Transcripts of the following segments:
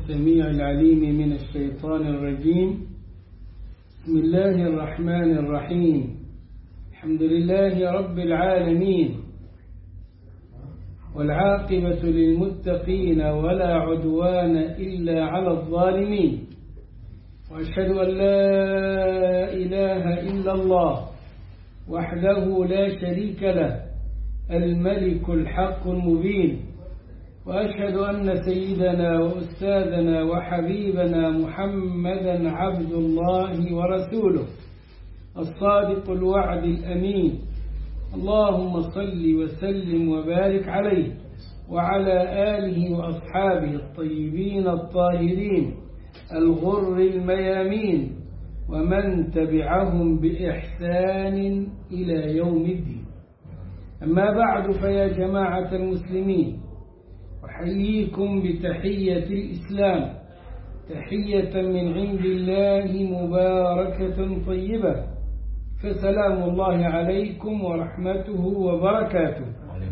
السميع العليم من الشيطان الرجيم بسم الله الرحمن الرحيم الحمد لله رب العالمين والعاقبة للمتقين ولا عدوان إلا على الظالمين وأشهد أن لا إله إلا الله وحده لا شريك له الملك الحق المبين وأشهد أن سيدنا وأستاذنا وحبيبنا محمدا عبد الله ورسوله الصادق الوعد الأمين اللهم صل وسلم وبارك عليه وعلى آله وأصحابه الطيبين الطاهرين الغر الميامين ومن تبعهم بإحسان إلى يوم الدين أما بعد فيا جماعة المسلمين أحييكم بتحية الإسلام تحية من عند الله مباركة طيبة فسلام الله عليكم ورحمته وبركاته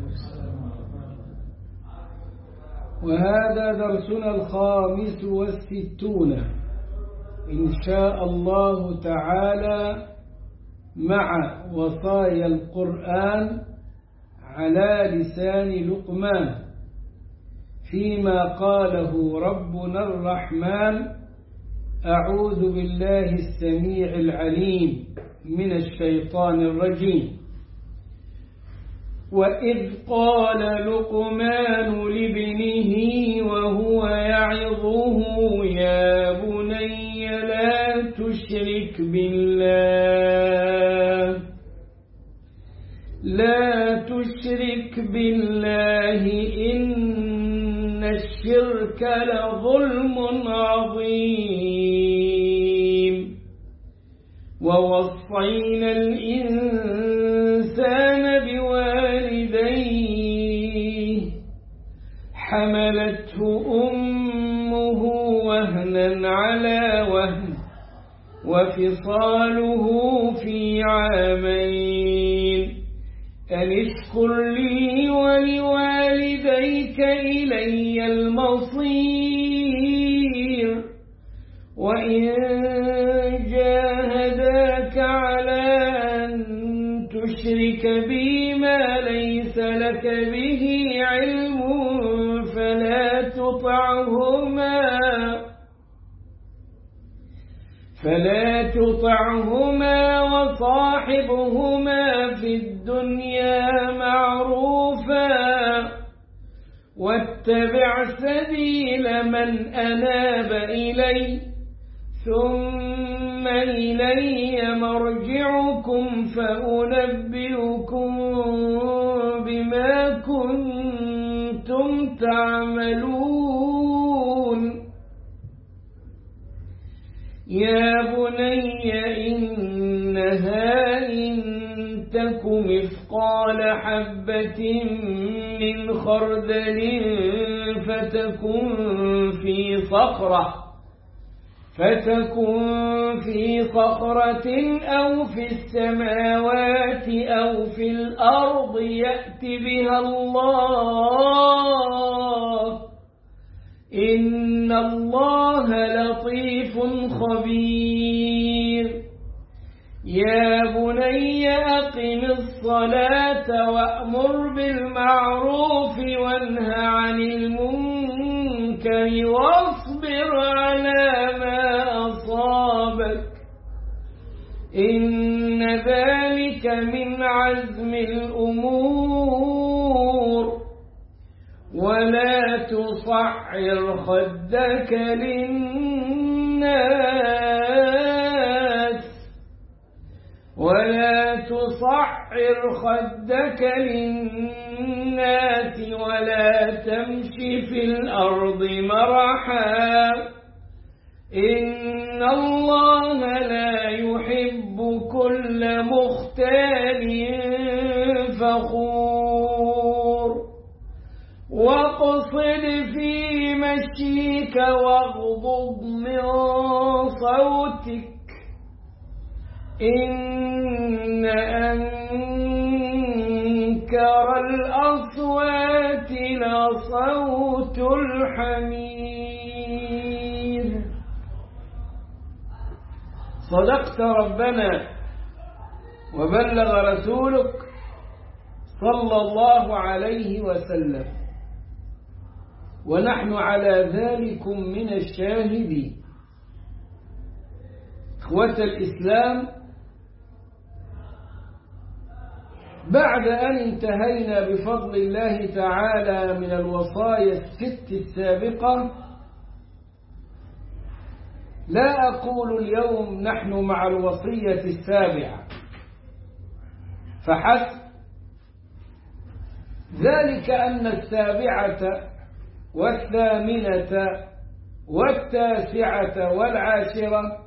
وهذا درسنا الخامس والستون إن شاء الله تعالى مع وصايا القرآن على لسان لقمان فيما قاله ربنا الرحمن أعوذ بالله السميع العليم من الشيطان الرجيم وإذ قال لقمان لابنه وهو يعظه يا بني لا تشرك بالله لا تشرك بالله إن الشرك لظلم عظيم ووصينا الإنسان بوالديه حملته أمه وهنا على وهن وفصاله في عامين أن اشكر لي ولوالديك إلي المصير وإن جاهداك على أن تشرك بي ما ليس لك به علم فلا تطعهما فلا تطعهما وصاحبهما في الدنيا معروفا واتبع سبيل من أناب إلي ثم إلي مرجعكم فأنبئكم بما كنتم تعملون يا بني إنها إن تك مثقال حبة من خردل فتكن في صخرة فتكن في صخرة أو في السماوات أو في الأرض يأت بها الله إن الله لطيف خبير يا بني أقم الصلاة وأمر بالمعروف وانهى عن المنكر واصبر على ما أصابك إن ذلك من عزم الأمور ولا تصعر خدك للناس ولا تصعر خدك للناس ولا تمشي في الأرض مرحا إن الله لا يحب كل مختال فخور واقصد في مشيك واغضض من صوتك إن أنكر الأصوات لصوت الحميد صدقت ربنا وبلغ رسولك صلى الله عليه وسلم ونحن على ذلك من الشاهدين إخوة الإسلام بعد أن انتهينا بفضل الله تعالى من الوصايا الست السابقة لا أقول اليوم نحن مع الوصية السابعة فحسب ذلك أن السابعة والثامنة والتاسعة والعاشرة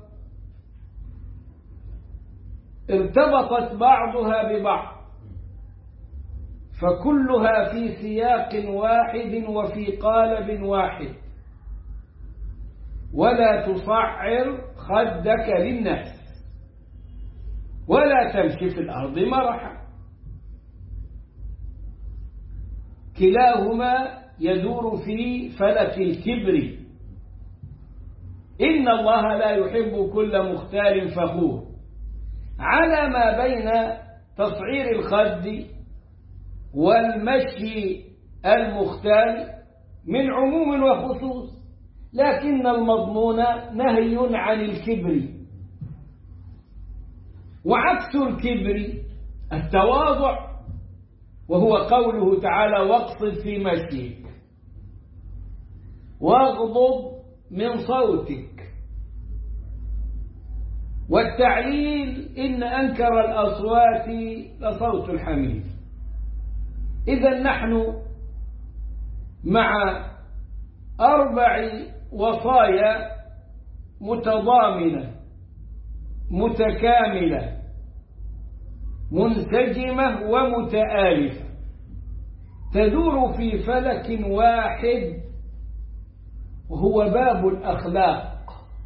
ارتبطت بعضها ببعض فكلها في سياق واحد وفي قالب واحد ولا تصعر خدك للناس ولا تمشي في الأرض مرحا كلاهما يدور في فلك الكبر إن الله لا يحب كل مختال فخور على ما بين تصعير الخد والمشي المختال من عموم وخصوص لكن المضمون نهي عن الكبر وعكس الكبر التواضع وهو قوله تعالى واقصد في مشيك واغضب من صوتك والتعليل إن أنكر الأصوات لصوت الحميد إذا نحن مع أربع وصايا متضامنة متكاملة منسجمة ومتآلفة تدور في فلك واحد وهو باب الأخلاق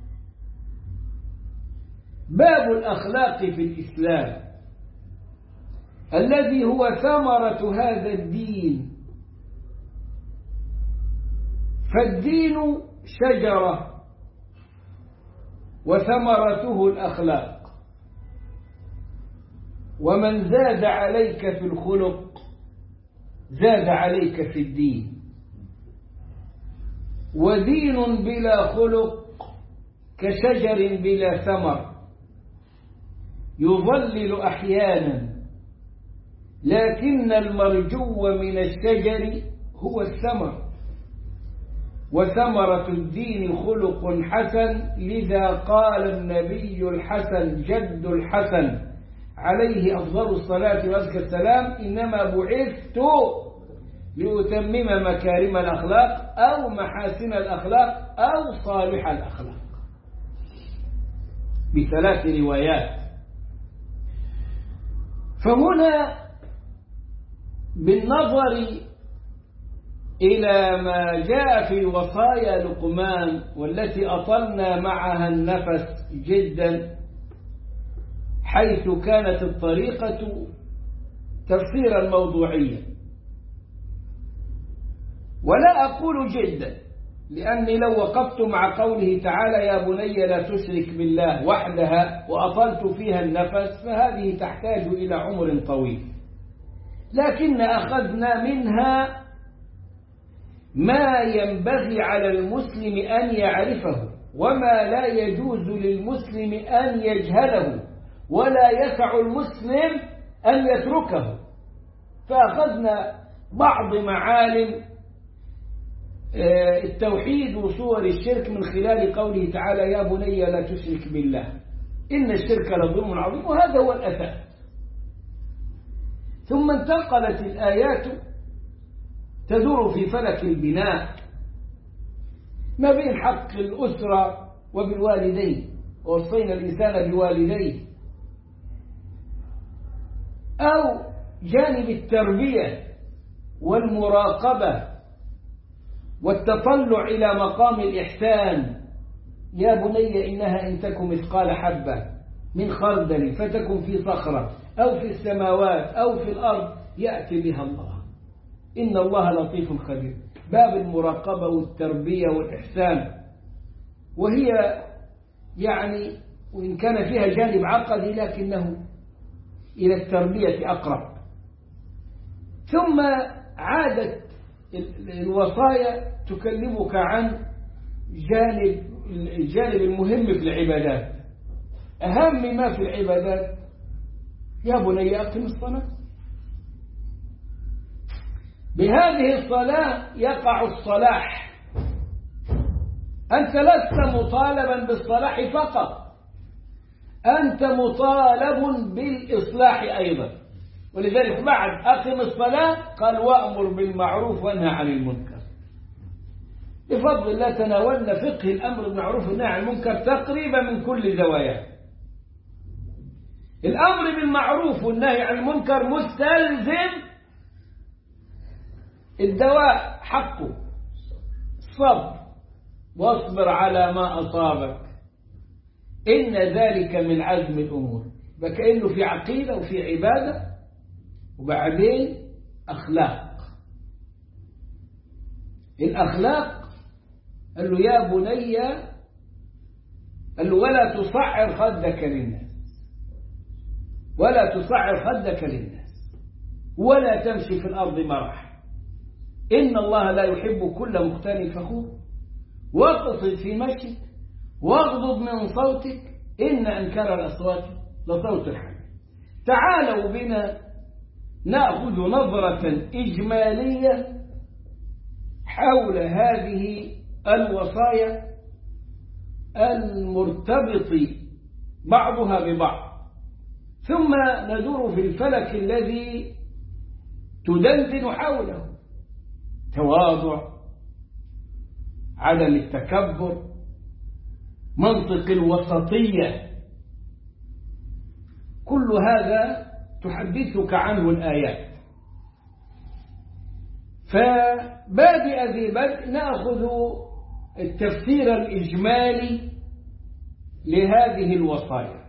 باب الأخلاق في الإسلام الذي هو ثمرة هذا الدين فالدين شجرة وثمرته الأخلاق ومن زاد عليك في الخلق زاد عليك في الدين ودين بلا خلق كشجر بلا ثمر يظلل أحيانا لكن المرجو من الشجر هو الثمر وثمرة الدين خلق حسن لذا قال النبي الحسن جد الحسن عليه أفضل الصلاة وأزكى السلام إنما بعثت لأتمم مكارم الأخلاق أو محاسن الأخلاق أو صالح الأخلاق بثلاث روايات فهنا بالنظر إلى ما جاء في وصايا لقمان والتي أطلنا معها النفس جدا حيث كانت الطريقة تفسيرا موضوعيا ولا أقول جدا لأني لو وقفت مع قوله تعالى يا بني لا تشرك بالله وحدها وأطلت فيها النفس فهذه تحتاج إلى عمر طويل لكن أخذنا منها ما ينبغي على المسلم أن يعرفه وما لا يجوز للمسلم أن يجهله ولا يسع المسلم أن يتركه فأخذنا بعض معالم التوحيد وصور الشرك من خلال قوله تعالى يا بني لا تشرك بالله إن الشرك لظلم عظيم وهذا هو الأساس ثم انتقلت الآيات تدور في فلك البناء ما بين حق الأسرة وبالوالدين ووصينا الإنسان بوالديه أو جانب التربية والمراقبة والتطلع إلى مقام الإحسان يا بني إنها إن تكن مثقال حبة من خردل فتكن في صخرة أو في السماوات أو في الأرض يأتي بها الله إن الله لطيف خبير باب المراقبة والتربية والإحسان وهي يعني وإن كان فيها جانب عقدي لكنه إلى التربية أقرب ثم عادت الوصايا تكلمك عن جانب الجانب المهم في العبادات أهم ما في العبادات يا بني أقم الصلاة بهذه الصلاة يقع الصلاح أنت لست مطالبا بالصلاح فقط أنت مطالب بالإصلاح أيضا ولذلك بعد أقم الصلاة قال وأمر بالمعروف وانهى عن المنكر بفضل الله تناولنا فقه الأمر بالمعروف والنهي عن المنكر تقريبا من كل زواياه الأمر بالمعروف والنهي عن المنكر مستلزم الدواء حقه الصبر واصبر على ما أصابك إن ذلك من عزم الأمور فكأنه في عقيدة وفي عبادة وبعدين أخلاق الأخلاق قال له يا بني قال له ولا تصعر خدك للناس ولا تصعر خدك للناس ولا تمشي في الأرض مرح إن الله لا يحب كل مختال فخور واقصد في مشيك واغضض من صوتك إن أنكر الأصوات لصوت الحي تعالوا بنا نأخذ نظرة إجمالية حول هذه الوصايا المرتبط بعضها ببعض ثم ندور في الفلك الذي تدندن حوله تواضع عدم التكبر منطق الوسطية كل هذا تحدثك عنه الآيات فبادئ ذي بدء نأخذ التفسير الإجمالي لهذه الوصايا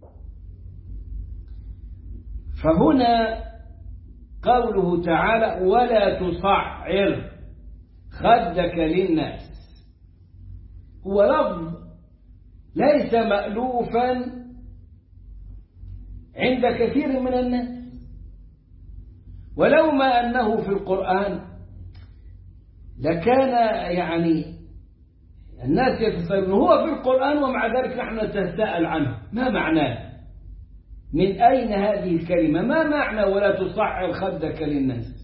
فهنا قوله تعالى ولا تصعر خدك للناس هو لفظ ليس مألوفا عند كثير من الناس ولو ما أنه في القرآن لكان يعني الناس يتساءلون هو في القرآن ومع ذلك نحن نتساءل عنه ما معناه من أين هذه الكلمة ما معنى ولا تصعر خدك للناس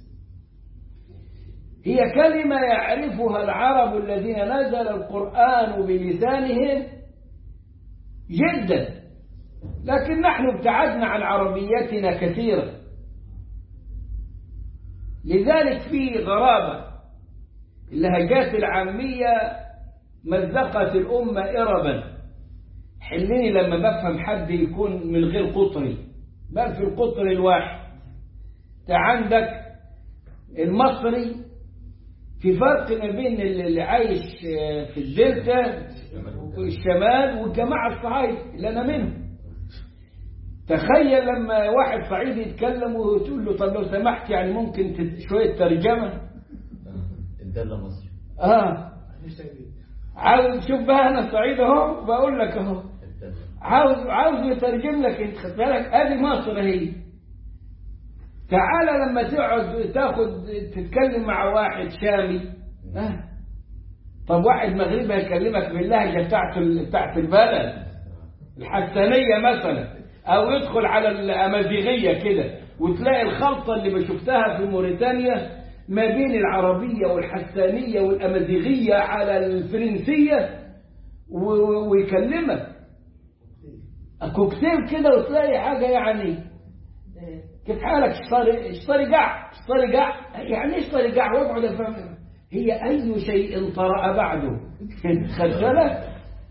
هي كلمة يعرفها العرب الذين نزل القرآن بلسانهم جدا لكن نحن ابتعدنا عن عربيتنا كثيرا لذلك في غرابة اللهجات العامية مزقت الأمة إربا حلني لما بفهم حد يكون من غير قطري بل في القطر الواحد انت عندك المصري في فرق ما بين اللي عايش في الدلتا والشمال والجماعة الصعايدة اللي أنا منهم تخيل لما واحد صعيدي يتكلم وتقول له طب لو سمحت يعني ممكن شوية ترجمة الدالة مصري اه عاوز شوف بقى انا صعيد اهو بقول لك اهو عاوز عاوز يترجم لك انت خد بالك ادي مصر هي تعالى لما تقعد تاخد تتكلم مع واحد شامي آه. طب واحد مغربي هيكلمك باللهجه بتاعت بتاعت البلد الحسانيه مثلا او يدخل على الامازيغيه كده وتلاقي الخلطه اللي شفتها في موريتانيا ما بين العربيه والحسانيه والامازيغيه على الفرنسيه ويكلمك كوكتيل كده وتلاقي حاجه يعني كيف حالك اشتري قاع اشتري قاع يعني ايش اشتري قاع واقعد افهم هي اي شيء طرأ بعده خد بالك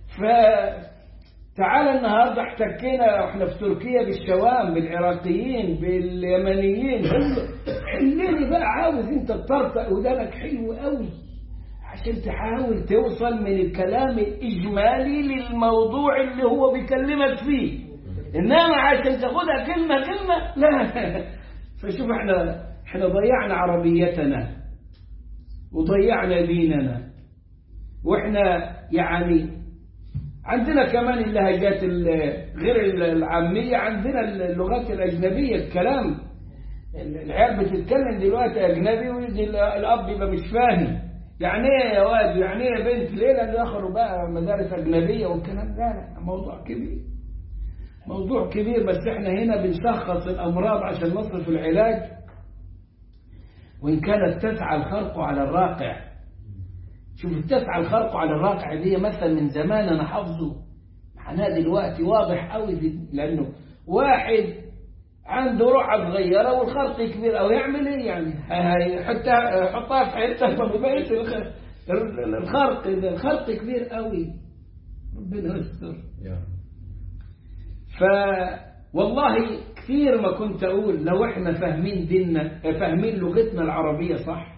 فتعالى النهارده احتكينا واحنا في تركيا بالشوام بالعراقيين باليمنيين حلني بقى عاوز انت تطرطق ودانك حلو قوي عشان تحاول توصل من الكلام الاجمالي للموضوع اللي هو بيكلمك فيه انما عشان تاخدها كلمه كلمه لا فشوف احنا احنا ضيعنا عربيتنا وضيعنا ديننا واحنا يعني عندنا كمان اللهجات ال- غير العامية عندنا اللغات الأجنبية الكلام العيال بتتكلم دلوقتي أجنبي ويجي ال- الأب يبقى مش فاهم يعني إيه يا واد يعني إيه يا بنت ليه لأن دخلوا بقى مدارس أجنبية والكلام ده لا موضوع كبير موضوع كبير بس احنا هنا بنشخص الأمراض عشان نصرف العلاج وإن كانت تسعى الخرق على الراقع شوف تسعى الخرق على الراقع دي مثلا من زمان أنا حافظه معناه دلوقتي واضح قوي في لأنه واحد عنده رقعة صغيرة والخرق كبير أو يعمل إيه يعني هيحطها يحطها في حتة ما بقيت الخ- الخرق الخرق كبير قوي ربنا يستر يا رب. ف والله كثير ما كنت أقول لو إحنا فاهمين ديننا فاهمين لغتنا العربية صح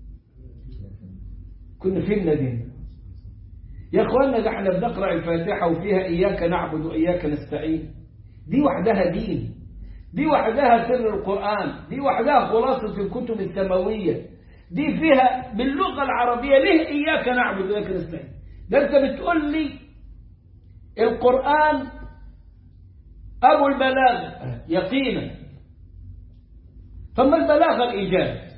كنا فهمنا ديننا يا اخوانا ده احنا بنقرا الفاتحه وفيها اياك نعبد واياك نستعين دي وحدها دين دي وحدها سر القران دي وحدها خلاصه الكتب السماويه دي فيها باللغه العربيه ليه اياك نعبد واياك نستعين ده انت بتقول لي القران ابو البلاغه يقينا ثم البلاغه الايجاز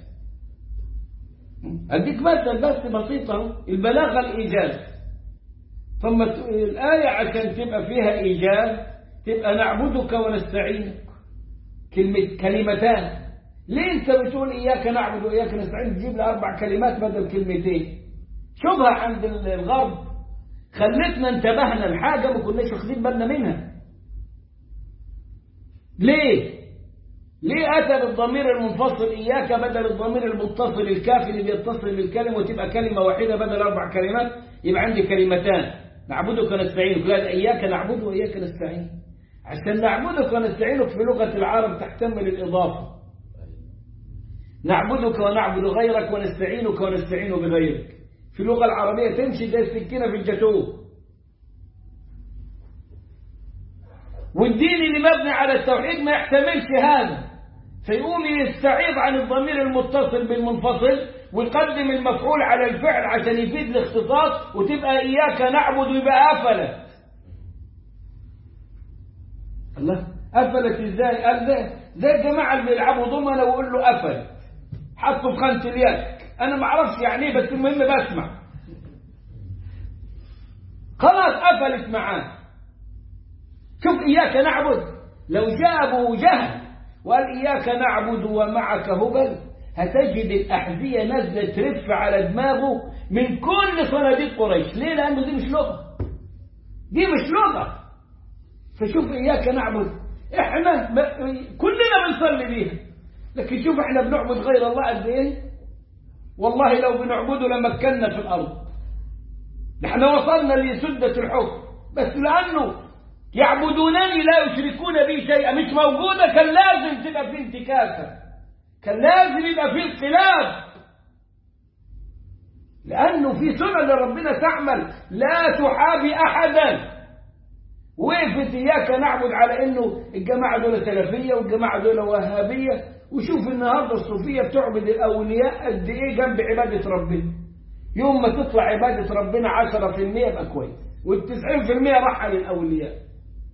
أديك مثل بس بسيط اهو البلاغة الإيجاز ثم الآية عشان تبقى فيها إيجاز تبقى نعبدك ونستعينك كلمة كلمتان ليه أنت بتقول إياك نعبد وإياك نستعين تجيب لي أربع كلمات بدل كلمتين شبهة عند الغرب خلتنا انتبهنا لحاجة ما كناش واخدين بالنا منها ليه؟ ليه أتى بالضمير المنفصل إياك بدل الضمير المتصل الكافي اللي بيتصل بالكلمة وتبقى كلمة واحدة بدل أربع كلمات يبقى عندي كلمتان نعبدك ونستعينك لا إياك نعبد وإياك نستعين عشان نعبدك ونستعينك في لغة العرب تحتمل الإضافة نعبدك ونعبد غيرك ونستعينك ونستعين بغيرك في اللغة العربية تمشي زي السكينة في الجاتوه والدين اللي مبني على التوحيد ما يحتملش هذا فيقوم يستعيض عن الضمير المتصل بالمنفصل ويقدم المفعول على الفعل عشان يفيد الاختصاص وتبقى إياك نعبد ويبقى قفلت الله قفلت ازاي قال زي زي الجماعة اللي بيلعبوا ضمنة ويقول له قفلت حطه في خانة اليد انا ما اعرفش يعني ايه بس المهم بسمع خلاص قفلت معاه شوف إياك نعبد لو جاء أبو جهل وقال إياك نعبد ومعك هبل هتجد الأحذية نازلة ترف على دماغه من كل صناديق قريش ليه لأنه دي مش لغة دي مش لغة فشوف إياك نعبد إحنا ب- كلنا بنصلي بيها لكن شوف إحنا بنعبد غير الله قد إيه والله لو بنعبده لمكنا في الأرض نحن وصلنا لسدة الحكم بس لأنه يعبدونني لا يشركون بي شيئا مش موجودة كان لازم تبقى في انتكاسة كان لازم يبقى في انقلاب لأنه في سنة لربنا تعمل لا تحابي أحدا وقفت إياك نعبد على إنه الجماعة دول سلفية والجماعة دول وهابية وشوف النهاردة الصوفية بتعبد الأولياء قد إيه جنب عبادة ربنا يوم ما تطلع عبادة ربنا عشرة في المية يبقى كويس والتسعين في المية راح للأولياء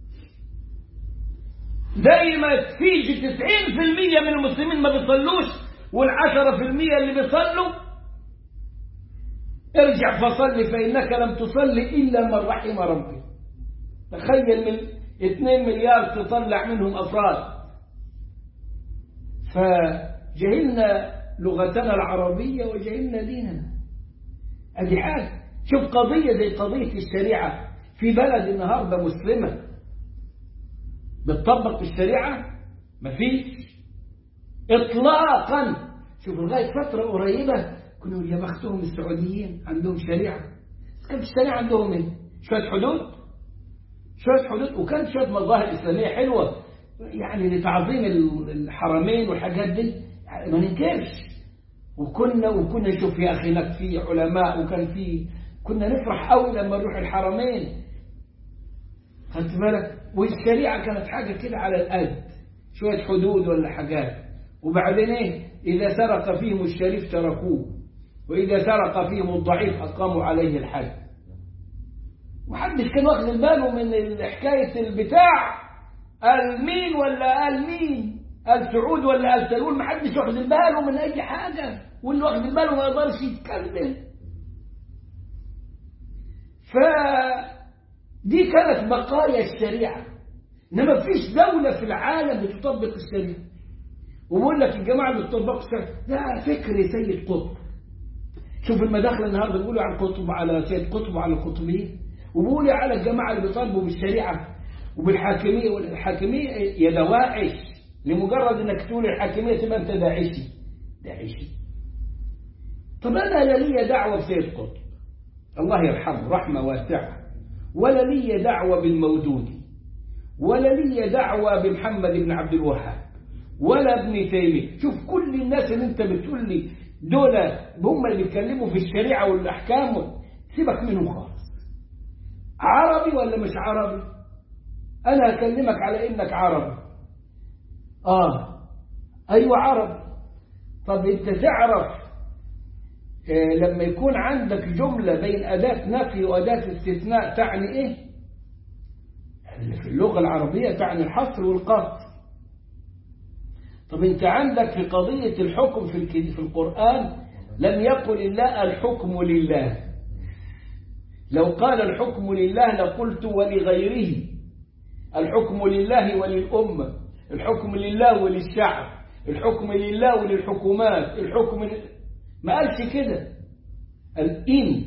زي ما تيجي تسعين في المية من المسلمين ما بيصلوش والعشرة في المية اللي بيصلوا ارجع فصلي فإنك لم تصلي إلا من رحم ربي تخيل من 2 مليار تطلع منهم أفراد فجهلنا لغتنا العربية وجهلنا ديننا ادي حاجة شوف قضية زي قضية الشريعة في بلد النهاردة مسلمة بتطبق الشريعة مفيش اطلاقا شوف لغاية فترة قريبة كنا نقول يا بختهم السعوديين عندهم شريعة بس كانت الشريعة عندهم ايه شوية حدود شوية حدود وكانت شوية مظاهر إسلامية حلوة يعني لتعظيم الحرمين والحاجات دي يعني ما ننكرش وكنا وكنا نشوف يا اخي هناك في علماء وكان في كنا نفرح قوي لما نروح الحرمين خدت بالك والشريعه كانت حاجه كده على القد شويه حدود ولا حاجات وبعدين ايه اذا سرق فيهم الشريف تركوه واذا سرق فيهم الضعيف اقاموا عليه الحد محدش كان واخد باله من حكاية البتاع قال مين ولا قال مين قال سعود ولا قال سلول محدش واخد باله من أي حاجة واللي واخد باله ما يقدرش يتكلم فدي كانت بقايا الشريعة إنما فيش دولة في العالم بتطبق الشريعة وبقول لك الجماعة اللي بتطبقوا الشريعة ده فكر سيد قطب شوف المداخل النهارده بيقولوا على القطب على سيد قطب وعلى القطبيين وبيقولوا على الجماعة اللي بيطالبوا بالشريعة وبالحاكمية والحاكمية يا دواعش لمجرد انك تقول الحاكمية تبقى انت داعشي داعشي طب انا لا لي دعوة بسيد قطب الله يرحمه رحمة واسعة ولا لي دعوة بالمودودي ولا لي دعوة بمحمد بن عبد الوهاب ولا ابن تيمية شوف كل الناس اللي انت بتقول لي دول هم اللي بيتكلموا في الشريعة والأحكام سيبك منهم خالص عربي ولا مش عربي أنا أكلمك على إنك عربي آه أيوة عربي طب أنت تعرف آه لما يكون عندك جملة بين أداة نفي وأداة استثناء تعني إيه اللي في اللغة العربية تعني الحصر والقصر طب انت عندك في قضية الحكم في في القرآن لم يقل الله الحكم لله لو قال الحكم لله لقلت ولغيره الحكم لله وللأمة الحكم لله وللشعب الحكم لله وللحكومات الحكم ل... ما قالش كده الإن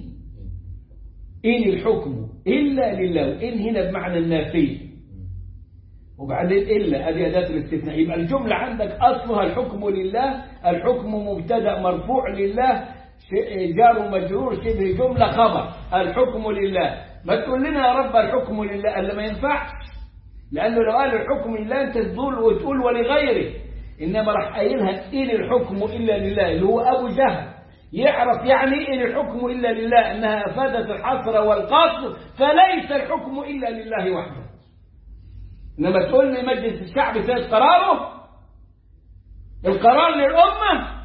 إن الحكم إلا لله إن هنا بمعنى النافي وبعدين إلا هذه أداة الاستثناء يبقى الجملة عندك أصلها الحكم لله الحكم مبتدأ مرفوع لله جار مجرور شبه جملة خبر الحكم لله ما تقول لنا يا رب الحكم لله اللي ما ينفعش لأنه لو قال الحكم لله أنت تقول وتقول ولغيره إنما راح قايلها إن الحكم إلا لله اللي هو أبو جهل يعرف يعني إن الحكم إلا لله أنها أفادت الحصر والقصر فليس الحكم إلا لله وحده إنما تقول لي مجلس الشعب سيد قراره القرار للأمة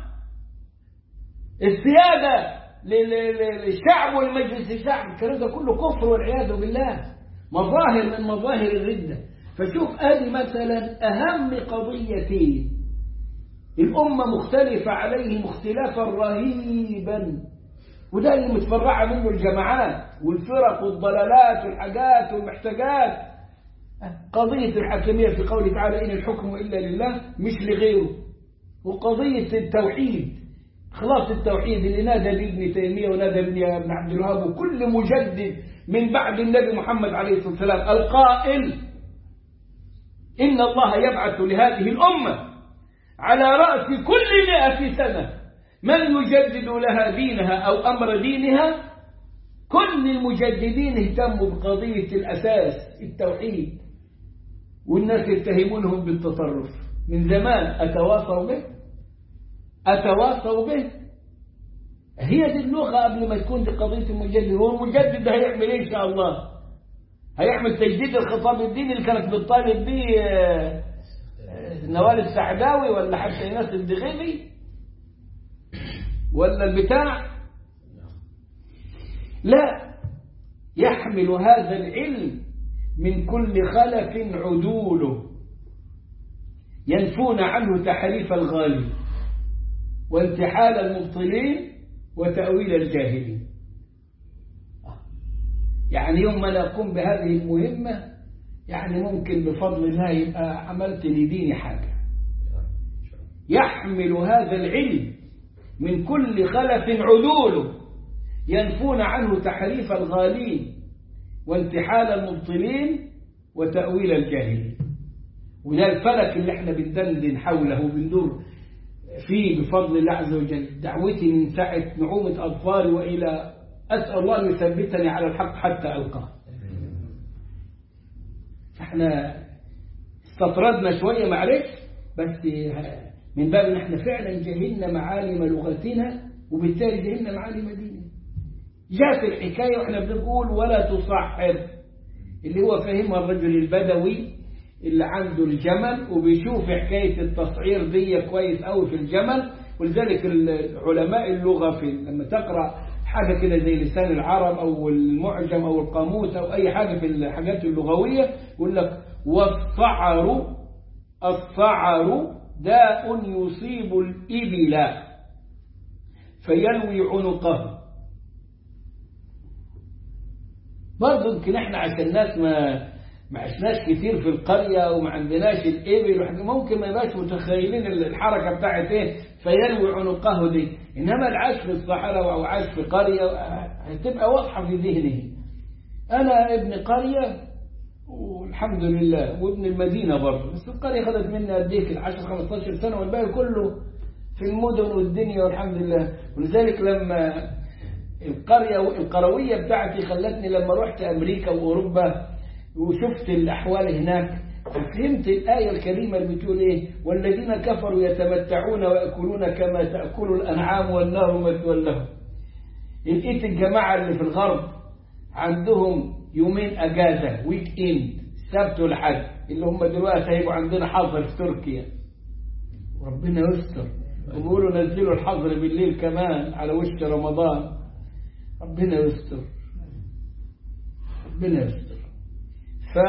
السيادة للشعب والمجلس الشعب الكلام ده كله كفر والعياذ بالله مظاهر من مظاهر الردة فشوف ادي مثلا أهم قضيتين الأمة مختلفة عليهم اختلافا رهيبا وده اللي متفرعة منه الجماعات والفرق والضلالات والحاجات والمحتاجات قضية الحاكمية في قوله تعالى إن الحكم إلا لله مش لغيره وقضية التوحيد خلاص التوحيد اللي نادى بابن تيمية ونادى بابن عبد الوهاب وكل مجدد من بعد النبي محمد عليه الصلاة والسلام القائل إن الله يبعث لهذه الأمة على رأس كل مئة سنة من يجدد لها دينها أو أمر دينها كل المجددين اهتموا بقضية الأساس التوحيد والناس يتهمونهم بالتطرف من زمان أتواصوا به أتواصوا به هي دي اللغة قبل ما تكون دي قضية المجدد هو المجدد ده هيعمل ايه إن شاء الله هيعمل تجديد الخطاب الديني اللي كانت بتطالب بيه نوال السعداوي ولا حتى ايناس الدغيبي ولا البتاع لا يحمل هذا العلم من كل خلف عدوله ينفون عنه تحريف الغالي وانتحال المبطلين وتأويل الجاهلين يعني يوم ما نقوم بهذه المهمة يعني ممكن بفضل الله يبقى عملت لديني حاجة يحمل هذا العلم من كل خلف عدوله ينفون عنه تحريف الغالين وانتحال المبطلين وتأويل الجاهلين وده الفلك اللي احنا بندندن حوله وبندور فيه بفضل الله عز وجل دعوتي من ساعة نعومة أطفالي وإلى أسأل الله أن يثبتني على الحق حتى ألقاه فاحنا استطردنا شوية معلش بس من باب ان احنا فعلا جهلنا معالم لغتنا وبالتالي جهلنا معالم ديننا جاءت الحكاية واحنا بنقول ولا تصحر اللي هو فهمها الرجل البدوي اللي عنده الجمل وبيشوف حكاية التصعير دي كويس قوي في الجمل ولذلك علماء اللغة في لما تقرأ حاجة كده زي لسان العرب أو المعجم أو القاموس أو أي حاجة في الحاجات اللغوية يقول لك والصعر الصعر داء يصيب الإبل فيلوي عنقه برضه يمكن احنا عشان الناس ما ما عشناش كتير في القرية وما عندناش الإبل وحاجة ممكن ما يبقاش متخيلين الحركة بتاعت ايه فيلوي عنقه دي إنما العاش في الصحراء أو عاش في قرية هتبقى واضحة في ذهنه أنا ابن قرية والحمد لله وابن المدينة برضه بس القرية خدت مني قديك ال 10 15 سنة والباقي كله في المدن والدنيا والحمد لله ولذلك لما القرية القروية بتاعتي خلتني لما رحت أمريكا وأوروبا وشفت الأحوال هناك فهمت الآية الكريمة اللي بتقول إيه والذين كفروا يتمتعون ويأكلون كما تأكل الأنعام والنار مثوى لهم لقيت الجماعة اللي في الغرب عندهم يومين أجازة ويك إند سبت والحد اللي هم دلوقتي هيبقوا عندنا حظر في تركيا ربنا يستر وبيقولوا نزلوا الحظر بالليل كمان على وش رمضان ربنا يستر ربنا يستر ف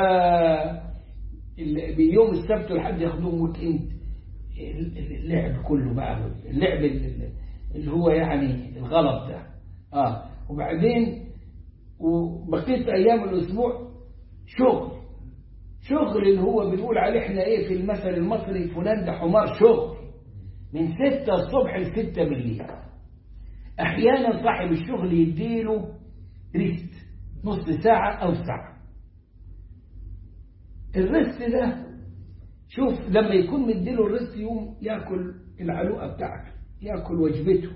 بيوم السبت والحد ياخدوهم ويك اند اللعب كله بقى اللعب اللي هو يعني الغلط ده اه وبعدين وبقيت ايام الاسبوع شغل شغل اللي هو بنقول عليه احنا ايه في المثل المصري فلان ده حمار شغل من ستة الصبح لستة بالليل احيانا صاحب الشغل يديله ريست نص ساعة او ساعة الريست ده شوف لما يكون مديله الريست يوم ياكل العلوقة بتاعته ياكل وجبته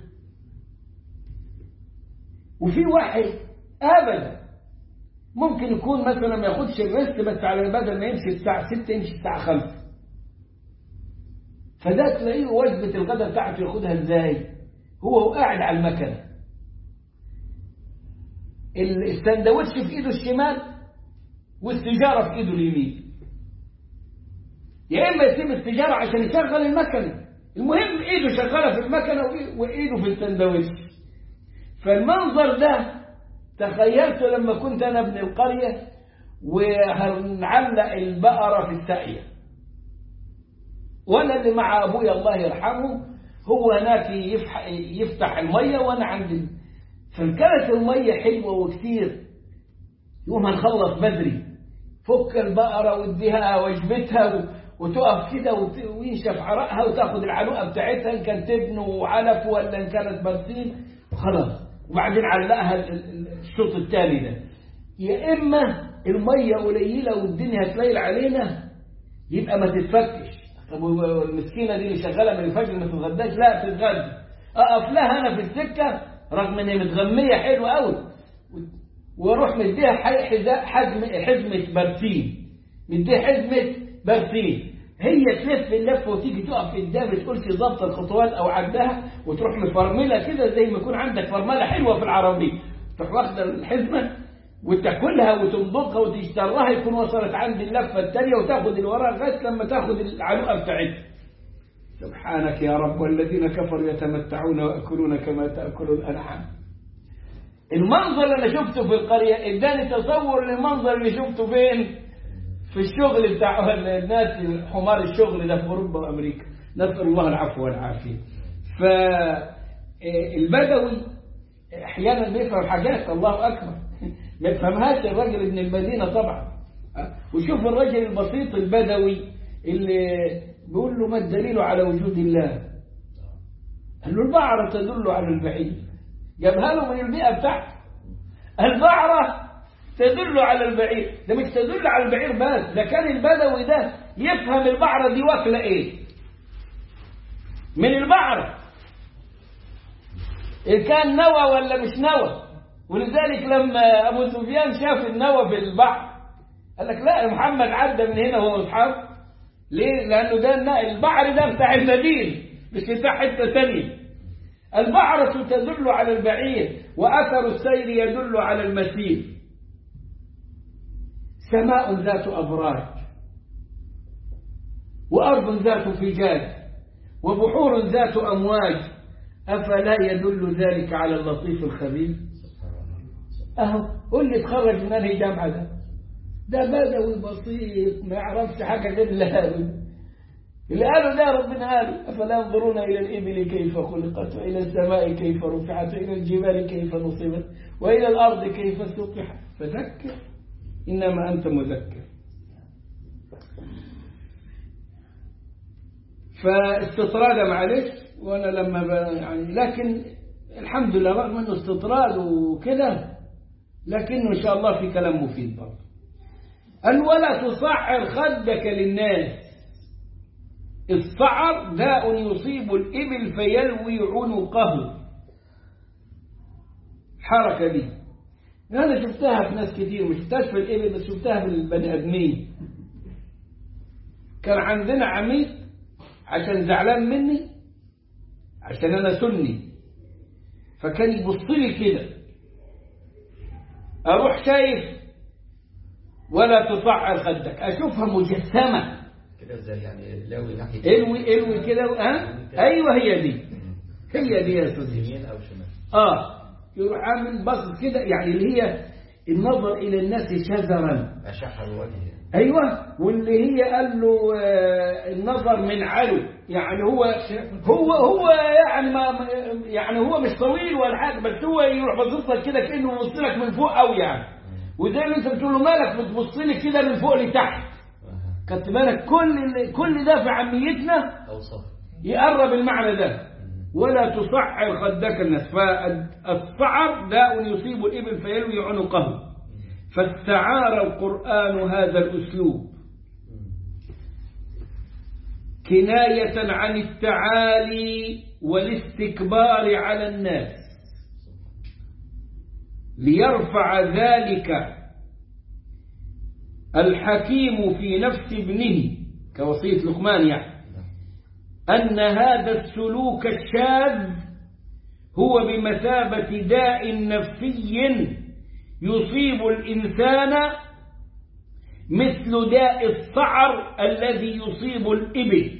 وفي واحد ابدا ممكن يكون مثلا ما ياخدش الريست بس على بدل ما يمشي الساعة 6 يمشي الساعة 5 فده تلاقيه وجبة الغداء بتاعته ياخدها ازاي هو قاعد على المكنة السندوتش في ايده الشمال والسيجارة في ايده اليمين يا اما يسيب السيجارة عشان يشغل المكنة المهم ايده شغالة في المكنة وايده في السندوتش فالمنظر ده تخيلته لما كنت أنا ابن القرية وهنعلق البقرة في الساقية وأنا اللي مع أبويا الله يرحمه هو هناك يفتح, يفتح المية وأنا عندي فكانت المية حلوة وكثير يوم هنخلص بدري فك البقرة واديها وجبتها وتقف كده وينشف عرقها وتاخد العلوقة بتاعتها إن كانت تبن وعلف ولا إن كانت برسيم خلاص وبعدين علقها الشوط الثاني ده يا إما المية قليلة والدنيا هتليل علينا يبقى ما تتفكش طب المسكينة دي اللي شغالة من الفجر ما تتغداش لا تتغدى أقف لها أنا في السكة رغم إن هي متغمية حلوة قوي واروح مديها حزم حزمة برسيم مديها حزمة برسيم هي تلف اللفه وتيجي تقف قدام تقولش ظبط الخطوات او عدها وتروح مفرمله كده زي ما يكون عندك فرمله حلوه في العربيه تروح واخده الحزمه وتاكلها وتمضغها وتشترها يكون وصلت عند اللفه الثانيه وتاخد اللي وراها لغايه لما تاخد العلوقه بتاعتها سبحانك يا رب والذين كفروا يتمتعون ويأكلون كما تأكل الأنعام المنظر اللي أنا شفته في القرية اداني تصور للمنظر اللي شفته فين في الشغل بتاع الناس حمار الشغل ده في أوروبا وأمريكا نسأل الله العفو والعافية فالبدوي أحيانا بيفهم حاجات الله أكبر ما يفهمهاش الراجل ابن المدينة طبعا وشوف الرجل البسيط البدوي اللي بيقول له ما الدليل على وجود الله قال له البعرة تدل على البعير جابها له من البيئة بتاعته البعرة تدل على البعير ده مش تدل على البعير بس ده كان البدوي ده يفهم البعرة دي واكلة ايه من البعرة إن كان نوى ولا مش نوى ولذلك لما أبو سفيان شاف النوى في البحر قال لك لا محمد عدى من هنا وهو أصحاب ليه؟ لأنه ده البحر ده بتاع المدينة مش بتاع حتة ثانية البعرة تدل على البعير وأثر السير يدل على المسير سماء ذات أبراج وأرض ذات فجاج وبحور ذات أمواج أفلا يدل ذلك على اللطيف الخبير سبحان الله أهو قول لي اتخرج من أنهي جامعة ده ده بدوي بسيط ما يعرفش حاجة غير اللي قاله اللي قاله ده ربنا قاله أفلا ينظرون إلى الإبل كيف خلقت وإلى السماء كيف رفعت وإلى الجبال كيف نصبت وإلى الأرض كيف سطحت فذكر إنما أنت مذكر فاستطراد معلش وأنا لما ب... يعني لكن الحمد لله رغم أنه استطراد وكده لكنه إن شاء الله في كلام مفيد برضه أن ولا تصعر خدك للناس الصعر داء يصيب الإبل فيلوي عنقه الحركة دي أنا شفتها في ناس كتير مش شفتهاش في الإبل بس شفتها في البني آدمين كان عندنا عميد عشان زعلان مني عشان أنا سني فكان يبص لي كده أروح شايف ولا تصعر خدك أشوفها مجسمة كده ازاي يعني لاوي ناحية الوي الوي كده ها ايوه هي دي هي دي يا استاذ يمين او شمال اه يروح عامل بص كده يعني اللي هي النظر الى الناس شذرا اشح الوجه ايوه واللي هي قال له آه، النظر من علو يعني هو هو هو يعني ما ما- يعني هو مش طويل ولا حاجه بس هو يروح باصص لك كده كانه بيبص لك من فوق قوي يعني وزي ما انت بتقول له مالك بتبص لي كده من فوق لتحت أها. خدت بالك كل كل ده في عاميتنا اوصف يقرب المعنى ده ولا تصعر خدك الناس فالصعر داء يصيب الإبل فيلوي عنقه فاستعار القرآن هذا الأسلوب كناية عن التعالي والاستكبار على الناس ليرفع ذلك الحكيم في نفس ابنه كوصية لقمان يعني أن هذا السلوك الشاذ هو بمثابة داء نفسي يصيب الإنسان مثل داء الصعر الذي يصيب الإبل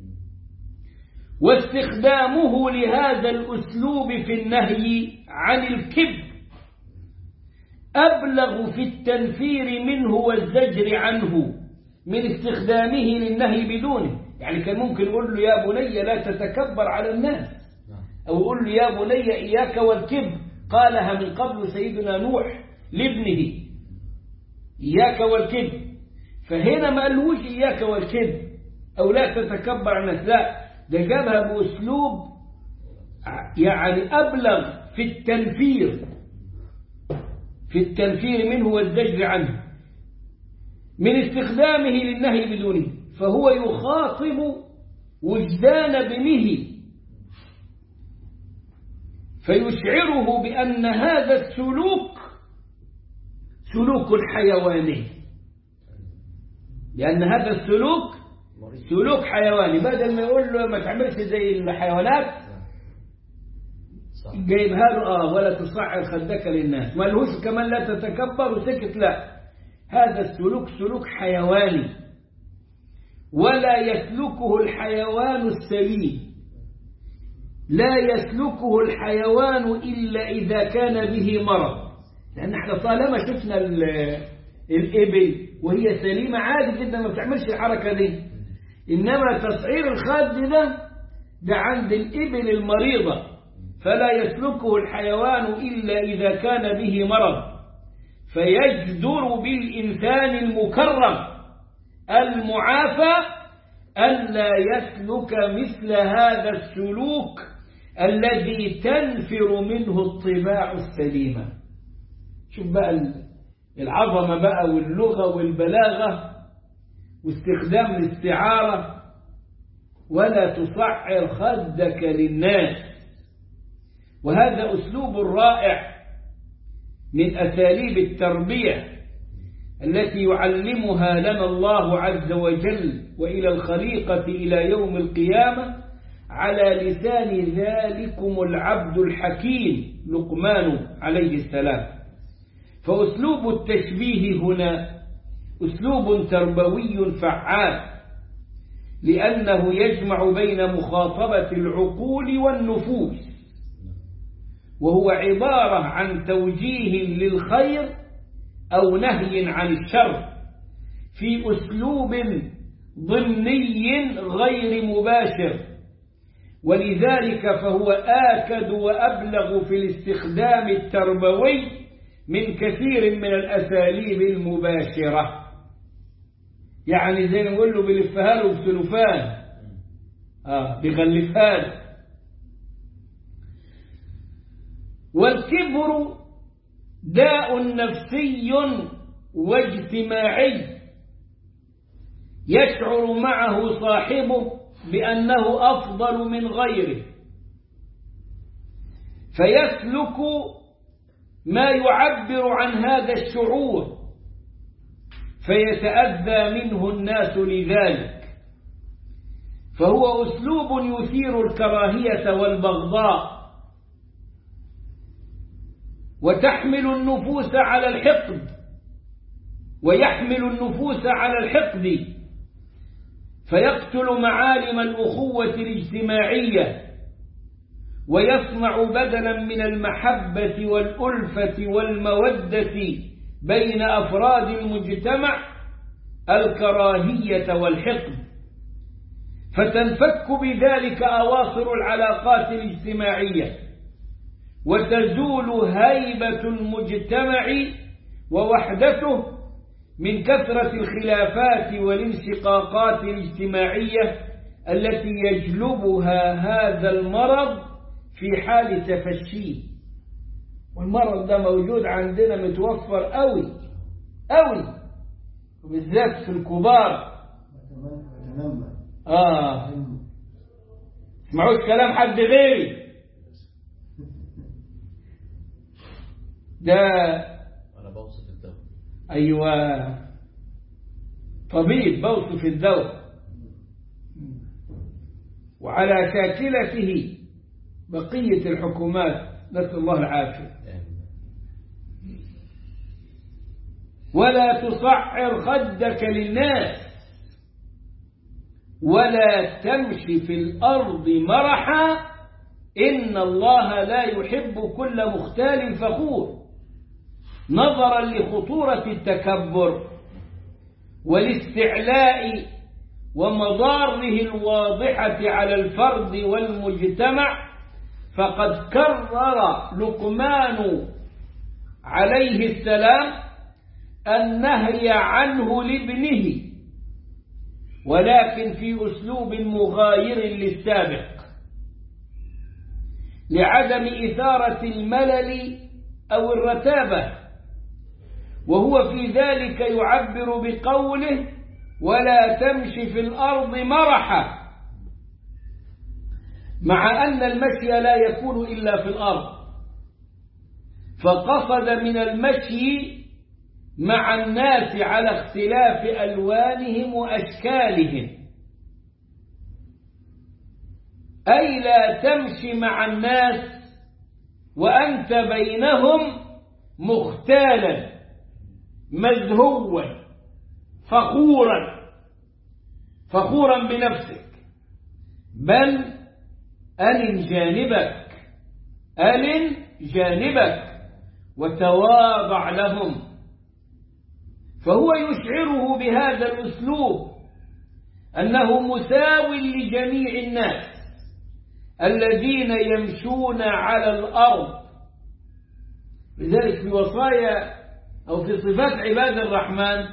واستخدامه لهذا الأسلوب في النهي عن الكبر أبلغ في التنفير منه والزجر عنه من استخدامه للنهي بدونه يعني كان ممكن يقول له يا بني لا تتكبر على الناس نعم أو يقول له يا بني إياك والكبر قالها من قبل سيدنا نوح لابنه إياك والكبر فهنا ما قالوش إياك والكبر أو لا تتكبر على الناس لا ده جابها بأسلوب يعني أبلغ في التنفير في التنفير منه والزجر عنه من استخدامه للنهي بدونه فهو يخاطب وجدان ابنه فيشعره بأن هذا السلوك سلوك حيواني لأن هذا السلوك مريض سلوك حيواني بدل ما يقول له ما تعملش زي الحيوانات نعم. صح جايبها له اه ولا تصعر خدك للناس ما لهوش كمان لا تتكبر وسكت لا هذا السلوك سلوك حيواني ولا يسلكه الحيوان السليم لا يسلكه الحيوان إلا إذا كان به مرض لأن احنا طالما شفنا ال- الإبل وهي سليمة عادي جدا ما بتعملش الحركة دي إنما تصعير الخد ده ده عند الإبل المريضة فلا يسلكه الحيوان إلا إذا كان به مرض فيجدر بالإنسان المكرم المعافى ألا يسلك مثل هذا السلوك الذي تنفر منه الطباع السليمة شوف بقى ال- العظمة بقى واللغة والبلاغة واستخدام الاستعارة ولا تصعر خدك للناس وهذا أسلوب رائع من أساليب التربية التي يعلمها لنا الله عز وجل وإلى الخليقة إلى يوم القيامة على لسان ذلكم العبد الحكيم لقمان عليه السلام فأسلوب التشبيه هنا أسلوب تربوي فعال لأنه يجمع بين مخاطبة العقول والنفوس وهو عبارة عن توجيه للخير أو نهي عن الشر في أسلوب ضمني غير مباشر ولذلك فهو آكد وأبلغ في الاستخدام التربوي من كثير من الأساليب المباشرة يعني زي ما نقول له بلفها له بسلوفان آه بغلفها له والكبر داء نفسي واجتماعي يشعر معه صاحبه بأنه أفضل من غيره فيسلك ما يعبر عن هذا الشعور فيتأذى منه الناس لذلك فهو أسلوب يثير الكراهية والبغضاء وتحمل النفوس على الحقد ويحمل النفوس على الحقد فيقتل معالم الأخوة الاجتماعية ويصنع بدلا من المحبة والألفة والمودة بين أفراد المجتمع الكراهية والحقد فتنفك بذلك أواصر العلاقات الاجتماعية وتزول هيبة المجتمع ووحدته من كثرة الخلافات والانشقاقات الاجتماعية التي يجلبها هذا المرض في حال تفشيه والمرض ده موجود عندنا متوفر قوي قوي وبالذات في الكبار اه اسمعوش كلام حد غيري ده أنا بوصف الدواء أيوة طبيب بوصف الدواء وعلى شاكلته بقية الحكومات نسأل الله العافية ولا تصعر خدك للناس ولا تمشي في الأرض مرحا إن الله لا يحب كل مختال فخور نظرا لخطورة التكبر والاستعلاء ومضاره الواضحة على الفرد والمجتمع فقد كرر لقمان عليه السلام النهي عنه لابنه ولكن في أسلوب مغاير للسابق لعدم إثارة الملل أو الرتابة وهو في ذلك يعبر بقوله ولا تمشي في الأرض مرحا مع أن المشي لا يكون إلا في الأرض فقصد من المشي مع الناس على اختلاف ألوانهم وأشكالهم أي لا تمشي مع الناس وأنت بينهم مختالا مزهوا فخورا فخورا بنفسك بل ألن جانبك ألن جانبك وتواضع لهم فهو يشعره بهذا الأسلوب أنه مساو لجميع الناس الذين يمشون على الأرض لذلك في وصايا أو في صفات عباد الرحمن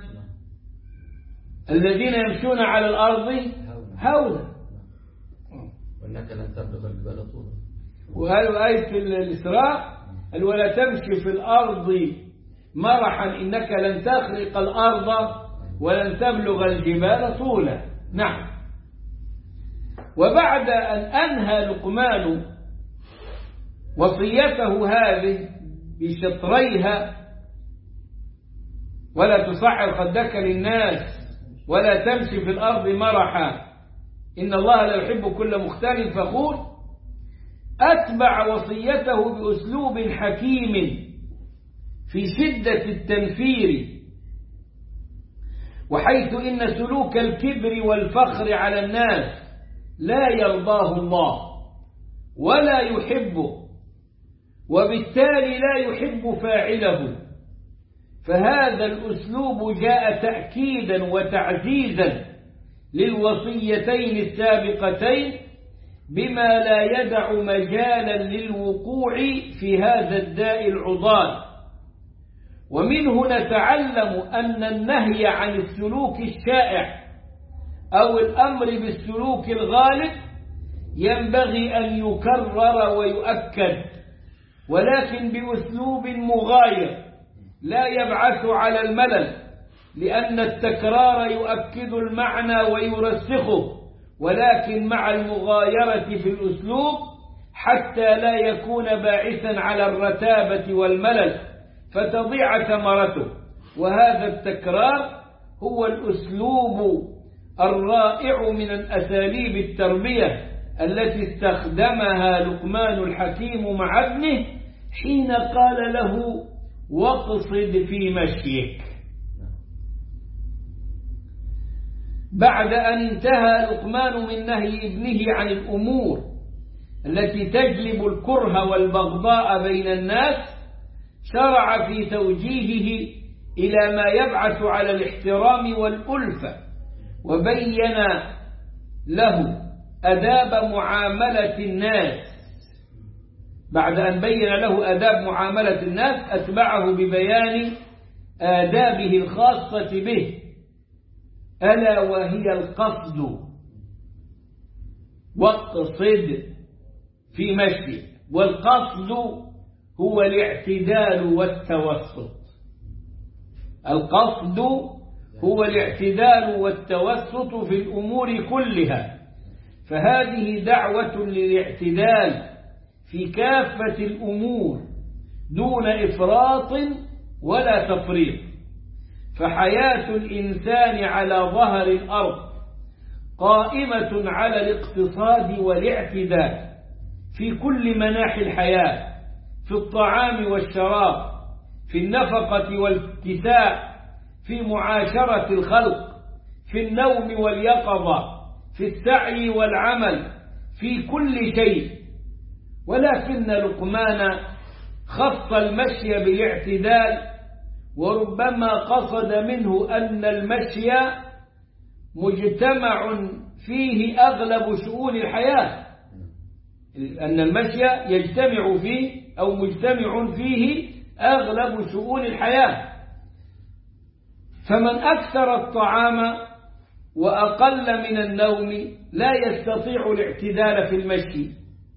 الذين يمشون على الأرض هونا وإنك لن تبلغ الجبال طولا وقالوا آية في الإسراء قال ولا تمشي في الأرض مرحا إنك لن تخرق الأرض ولن تبلغ الجبال طولا نعم وبعد أن أنهى لقمان وصيته هذه بشطريها ولا تصعر خدك للناس ولا تمشي في الأرض مرحا إن الله لا يحب كل مختال فخور أتبع وصيته بأسلوب حكيم في شدة التنفير وحيث إن سلوك الكبر والفخر على الناس لا يرضاه الله ولا يحبه وبالتالي لا يحب فاعله فهذا الأسلوب جاء تأكيدا وتعزيزا للوصيتين السابقتين بما لا يدع مجالا للوقوع في هذا الداء العضال ومنه نتعلم أن النهي عن السلوك الشائع أو الأمر بالسلوك الغالب ينبغي أن يكرر ويؤكد ولكن بأسلوب مغاير لا يبعث على الملل لأن التكرار يؤكد المعنى ويرسخه ولكن مع المغايرة في الأسلوب حتى لا يكون باعثا على الرتابة والملل فتضيع ثمرته وهذا التكرار هو الأسلوب الرائع من أساليب التربية التي استخدمها لقمان الحكيم مع ابنه حين قال له واقصد في مشيك بعد أن انتهى لقمان من نهي ابنه عن الأمور التي تجلب الكره والبغضاء بين الناس شرع في توجيهه إلى ما يبعث على الاحترام والألفة وبين له أداب معاملة الناس بعد أن بين له آداب معاملة الناس أتبعه ببيان آدابه الخاصة به ألا وهي القصد واقصد في مشي والقصد هو الاعتدال والتوسط القصد هو الاعتدال والتوسط في الأمور كلها فهذه دعوة للاعتدال في كافة الأمور دون إفراط ولا تفريط فحياة الإنسان على ظهر الأرض قائمة على الاقتصاد والاعتدال في كل مناحي الحياة في الطعام والشراب في النفقة والاتساع في معاشرة الخلق في النوم واليقظة في السعي والعمل في كل شيء ولكن لقمان خص المشي بالاعتدال وربما قصد منه أن المشي مجتمع فيه أغلب شؤون الحياة أن المشي يجتمع فيه أو مجتمع فيه أغلب شؤون الحياة فمن أكثر الطعام وأقل من النوم لا يستطيع الاعتدال في المشي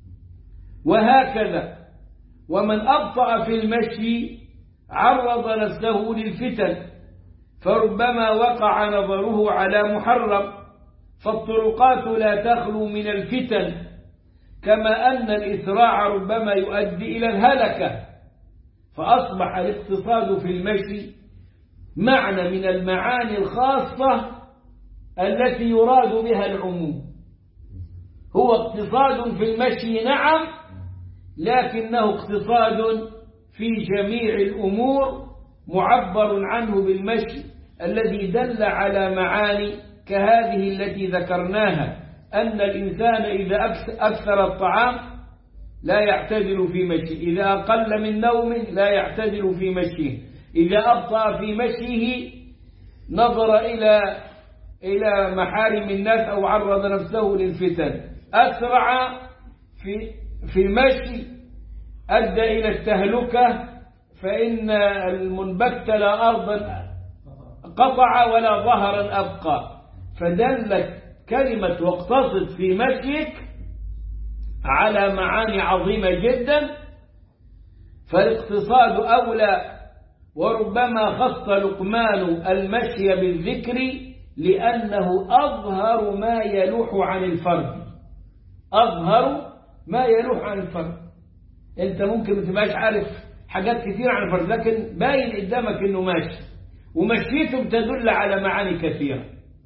وهكذا ومن أبطأ في المشي عرض نفسه للفتن فربما وقع نظره على محرم فالطرقات لا تخلو من الفتن كما أن الإسراع ربما يؤدي إلى الهلكة فأصبح الاقتصاد في المشي معنى من المعاني الخاصة التي يراد بها العموم هو اقتصاد في المشي نعم لكنه اقتصاد في جميع الأمور معبر عنه بالمشي الذي دل على معاني كهذه التي ذكرناها أن الإنسان إذا أكثر الطعام لا يعتدل في مشيه إذا أقل من نوم لا يعتدل في مشيه إذا أبطأ في مشيه نظر إلى إلى محارم الناس أو عرض نفسه للفتن أسرع في في المشي أدى إلى التهلكة فإن المنبت لا أرضا قطع ولا ظهرا أبقى فدلت كلمة واقتصد في مشيك على معاني عظيمة جدا فالاقتصاد أولى وربما خص لقمان المشي بالذكر لأنه أظهر ما يلوح عن الفرد أظهر ما يلوح عن الفرد أنت ممكن ما تبقاش عارف حاجات كثيرة عن الفرد لكن باين قدامك أنه ماشي ومشيته تدل على معاني كثيرة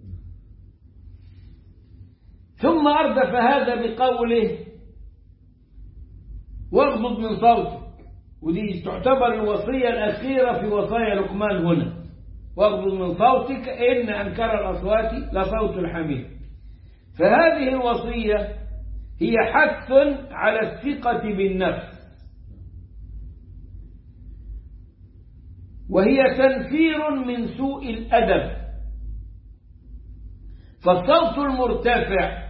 ثم أردف هذا بقوله واغضض من صوتك ودي تعتبر الوصية الأخيرة في وصايا لقمان هنا واغضض من صوتك إن أنكر الأصوات لصوت الحميد فهذه الوصية هي حث على الثقة بالنفس وهي تنفير من سوء الأدب فالصوت المرتفع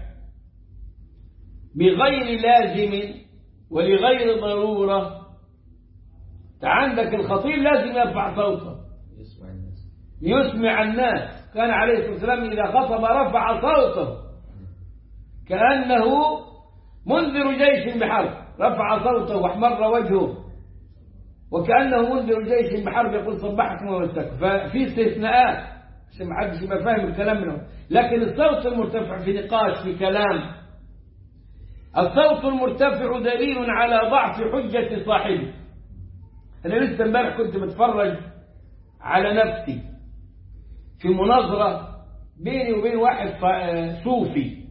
بغير لازم ولغير ضرورة عندك الخطيب لازم يرفع صوته يسمع الناس ليسمع الناس كان عليه الصلاة والسلام إذا خطب رفع صوته كأنه منذر جيش بحرب رفع صوته واحمر وجهه وكأنه منذر جيش بحرب يقول صبحكم ومسكم ففي استثناءات عشان ما حدش يبقى فاهم الكلام منهم لكن الصوت المرتفع في نقاش في كلام الصوت المرتفع دليل على ضعف حجة صاحبه أنا لسه امبارح كنت بتفرج على نفسي في مناظرة بيني وبين واحد ف- صوفي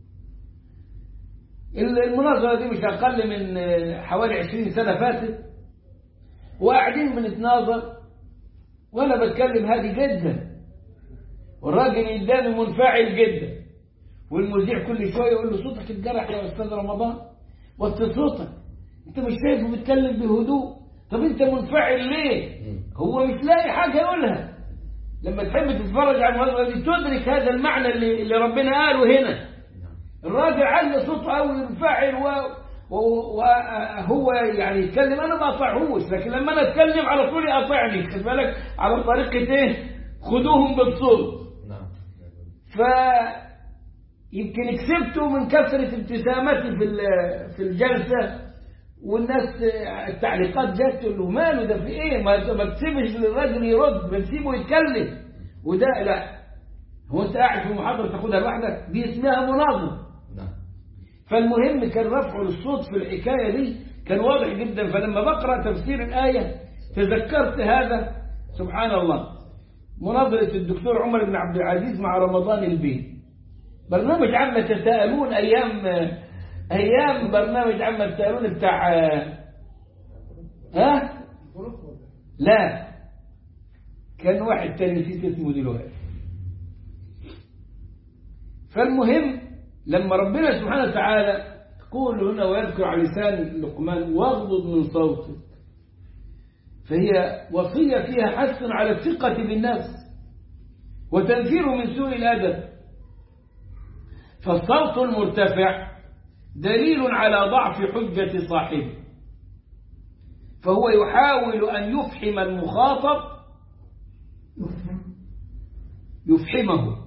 المناظرة دي مش أقل من حوالي عشرين سنة فاتت وقاعدين بنتناظر وأنا بتكلم هادي جدا والراجل قدامي منفعل جدا والمذيع كل شوية يقول له صوتك اتجرح يا أستاذ رمضان وطي صوتك أنت مش شايفه بيتكلم بهدوء طب أنت منفعل ليه؟ هو مش لاقي حاجة يقولها لما تحب تتفرج على المناظرة دي تدرك هذا المعنى اللي, اللي ربنا قاله هنا نعم الراجل على صوته قوي ينفعل و- وهو يعني يتكلم انا ما اطيعهوش لكن لما انا اتكلم على طول يقاطعني خد بالك على طريقه ايه خدوهم بالصوت نعم ف يمكن كسبته من كثرة ابتسامتي في ال- في الجلسة والناس التعليقات جت تقول له ماله ده في ايه ما ما تسيبش للراجل يرد بنسيبه يتكلم وده لا هو انت قاعد في محاضرة تاخدها لوحدك دي اسمها مناظرة نعم فالمهم كان رفعه للصوت في الحكاية دي كان واضح جدا فلما بقرأ تفسير الآية تذكرت هذا سبحان الله مناظرة الدكتور عمر بن عبد العزيز مع رمضان البيت برنامج عما تساءلون أيام أيام برنامج عما تساءلون بتاع ها لا كان واحد تاني نسيت اسمه دلوقتي فالمهم لما ربنا سبحانه وتعالى يقول هنا ويذكر على لسان لقمان واغضض من صوتك فهي وصية فيها حث على الثقة بالنفس وتنفير من سوء الأدب فالصوت المرتفع دليل على ضعف حجة صاحبه فهو يحاول أن يفحم المخاطب يفحمه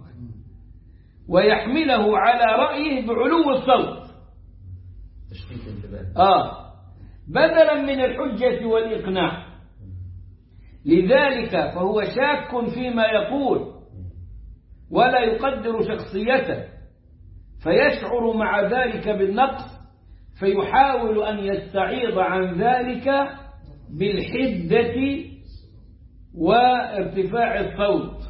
ويحمله على رأيه بعلو الصوت تشتيت انتباه آه بدلا من الحجة والإقناع لذلك فهو شاك فيما يقول ولا يقدر شخصيته فيشعر مع ذلك بالنقص فيحاول أن يستعيض عن ذلك بالحدة وارتفاع الصوت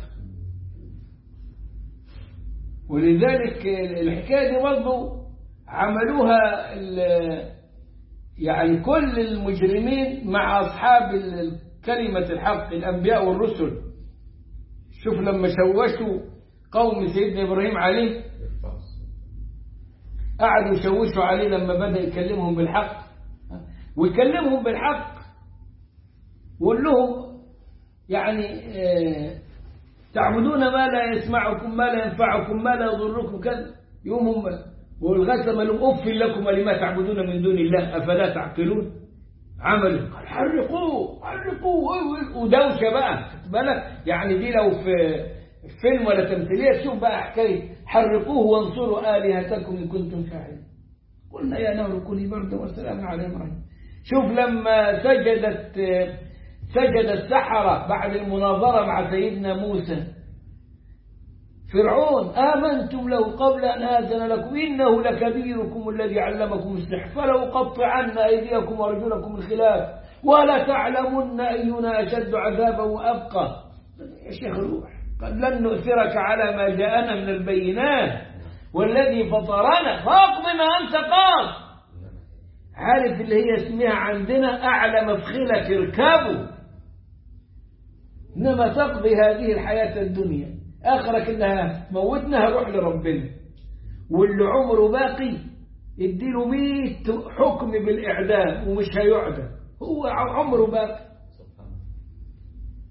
ولذلك الحكاية دي برضه عملوها ال- يعني كل المجرمين مع أصحاب ال- كلمة الحق الأنبياء والرسل شوف لما شوشوا قوم سيدنا إبراهيم عليه يرفع الصوت قعدوا يشوشوا عليه لما بدأ يكلمهم بالحق ويكلمهم بالحق ويقول لهم يعني آه، تعبدون ما لا يسمعكم ما لا ينفعكم ما لا يضركم كذا يوم هم والغاية لما لهم أف لكم ولما تعبدون من دون الله أفلا تعقلون عملوا قال حرقوه حرقوه ودوشة بقى خد بالك يعني دي لو في فيلم ولا تمثيلية شوف بقى حكاية حرقوه وانصروا آلهتكم إن كنتم فاعلين قلنا يا نار كوني بردا وسلاما على إبراهيم شوف لما سجدت سجد السحرة بعد المناظرة مع سيدنا موسى فرعون آمنتم له قبل أن آذن لكم إنه لكبيركم الذي علمكم السحر فلأقطعن أيديكم وأرجلكم من خلاف ولا تعلمن أينا أشد عذابا وأبقى يا شيخ روح قد لن نؤثرك على ما جاءنا من البينات والذي فطرنا فاقض ما أنت قاض عارف اللي هي اسمها عندنا أعلى مفخلة اركبوا إنما تقضي هذه الحياة الدنيا آخرك إنها موتنا هروح لربنا واللي عمره باقي يديله مية حكم بالإعدام ومش هيعدم هو عمره باقي سبحان الله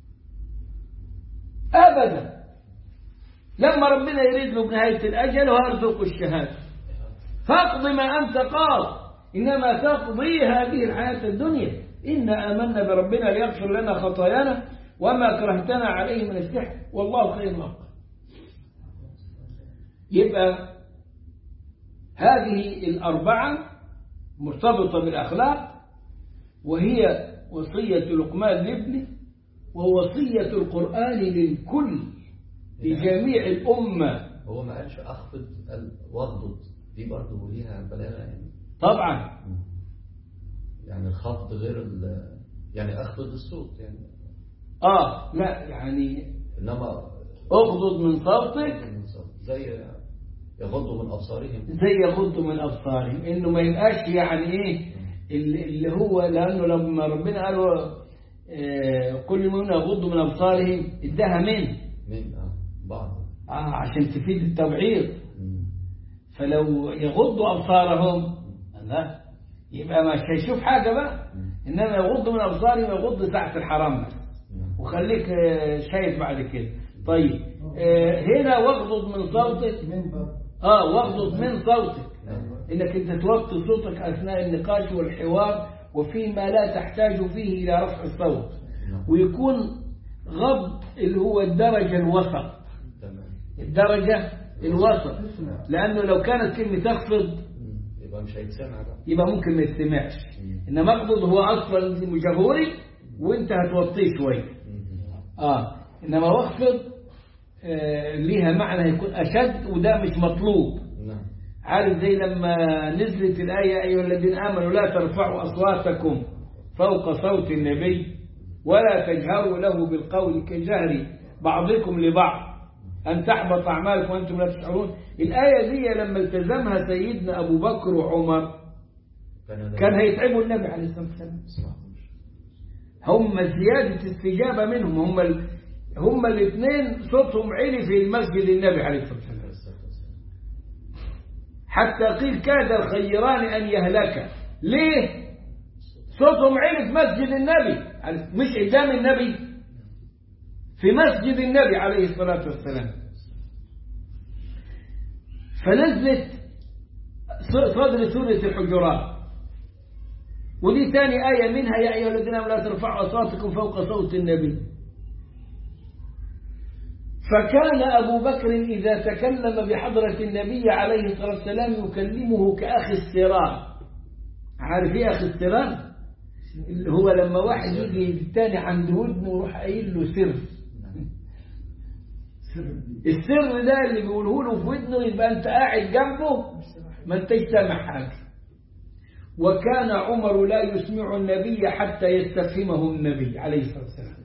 أبدا لما ربنا يريد له بنهاية الأجل ويرزق الشهادة فاقض ما أنت قاض إنما تقضي هذه الحياة الدنيا إنا آمنا بربنا ليغفر لنا خطايانا وما كرهتنا عليه من السحر والله خير وأبقى يبقى هذه الأربعة مرتبطة بالأخلاق وهي وصية لقمان لابنه ووصية القرآن للكل لجميع الأمة هو ما قالش اخفض قال واغضض دي برضه ليها بلاغه يعني طبعا يعني الخفض غير ال يعني اخفض الصوت يعني آه لا يعني انما اغضض من صوتك زي يغضوا من ابصارهم زي يغض من أبصارهم إنه ما يبقاش يعني إيه اللي اللي هو لأنه لما ربنا قال آه، كل المؤمنين يغضوا من أبصارهم اداها من من اه بعض آه عشان تفيد التبعيض مم. فلو يغضوا أبصارهم لا يبقى مش هيشوف حاجة بقى إنما يغض من أبصارهم يغض ساعة الحرام بس نعم. وخليك آه، شايف بعد كده طيب آه، هنا واغضض من صوتك منبر اه واغضض من صوتك نعم. انك انت توطي صوتك اثناء النقاش والحوار وفيما لا تحتاج فيه الى رفع الصوت نعم. ويكون غض اللي هو الدرجة الوسط تمام الدرجة الوسط اسمع لانه لو كانت كلمة تخفض مم. يبقى مش هيتسمع بقى يبقى ممكن ما يستمعش مم. انما اغضض هو اصلا جهوري وانت هتوطيه شويه مم. اه انما واخفض آه ليها معنى يكون اشد وده مش مطلوب نعم عارف زي لما نزلت الآية أيها الذين آمنوا لا ترفعوا أصواتكم فوق صوت النبي ولا تجهروا له بالقول كجهر بعضكم لبعض أن تحبط أعمالكم وأنتم لا تشعرون الآية دي لما التزمها سيدنا أبو بكر وعمر كان كان هيتعبوا النبي عليه الصلاة والسلام هم زيادة استجابة منهم هم ال... هم الاثنين صوتهم عالي في المسجد النبي عليه الصلاة والسلام حتى قيل كاد الخيران أن يهلكا ليه صوتهم عالي في مسجد النبي مش قدام النبي في مسجد النبي عليه الصلاة والسلام فنزلت صدر سورة الحجرات ودي ثاني آية منها يا أيها الذين آمنوا لا ترفعوا أصواتكم فوق صوت النبي فكان أبو بكر إذا تكلم بحضرة النبي عليه الصلاة والسلام يكلمه كأخي السرار عارف إيه أخي السرار اللي هو لما واحد يجي التاني عند ودنه ويروح قايل له سر السر ده اللي بيقوله له في ودنه يبقى أنت قاعد جنبه ما انتش سامع حاجة وكان عمر لا يسمع النبي حتى يستفهمه النبي عليه الصلاة والسلام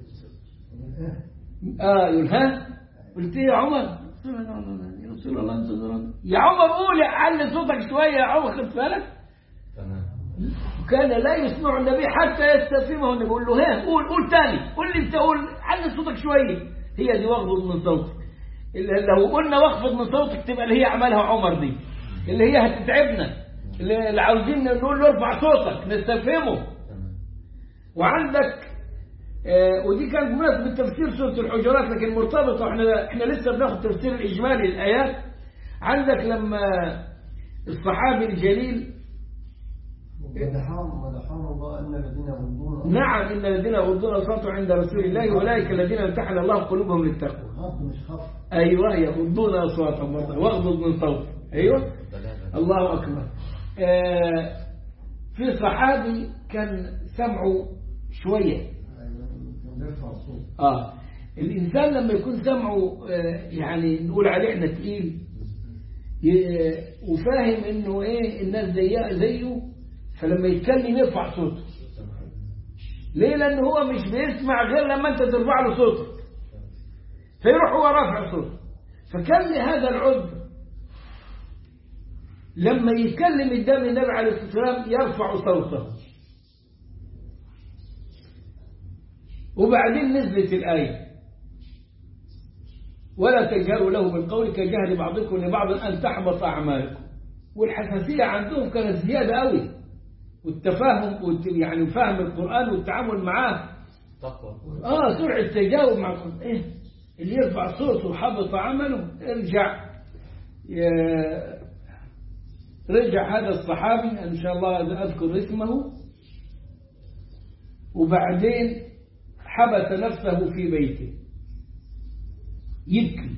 آه يقول ها قلت إيه يا عمر يا رسول الله انت ضربني. يا عمر قول علي صوتك شوية يا عمر خد بالك تمام كان لا يسمع النبي حتى يستفهمه النبي يقول له ها قول قول تاني قول لي انت قول علي صوتك شوية هي دي واخفض من صوتك اللي لو قلنا واخفض من صوتك تبقى اللي هي عملها عمر دي اللي هي هتتعبنا اللي اللي عاوزين نقول له ارفع صوتك نستفهمه تمام وعندك آه، ودي كانت بمناسبة تفسير سورة الحجرات لكن مرتبطة احنا احنا لسه بناخد تفسير الإجمالي للآيات عندك لما الصحابي الجليل ودحام ودحام الله أن الذين يغضون نعم إن الذين يغضون أصواتهم عند رسول الله أولئك الذين امتحن الله قلوبهم للتقوى غض مش خف أيوه يغضون أصواتهم برضه واغضض من صوت أيوه بلاغة الله أكبر آه، في صحابي كان سمعه شوية كان بيرفع الصوت آه الإنسان لما يكون سمعه آه، يعني نقول عليه احنا تقيل ي- وفاهم إنه إيه الناس زيه زيه فلما يتكلم يرفع صوته ليه لأن هو مش بيسمع غير لما أنت ترفع له صوتك فيروح هو رافع صوته فكان لهذا العذر لما يتكلم قدام النبي عليه الصلاة والسلام يرفع صوته وبعدين نزلت الآية ولا تجهروا له بالقول كجهر بعضكم لبعض أن تحبط أعمالكم والحساسية عندهم كانت زيادة قوي والتفاهم والت- يعني فهم القرآن والتعامل معاه تقوى اه سرعة تجاوب مع القرآن ايه اللي يرفع صوته وحبط عمله ارجع ي- رجع هذا الصحابي إن شاء الله أذكر اسمه وبعدين حبس نفسه في بيته يبكي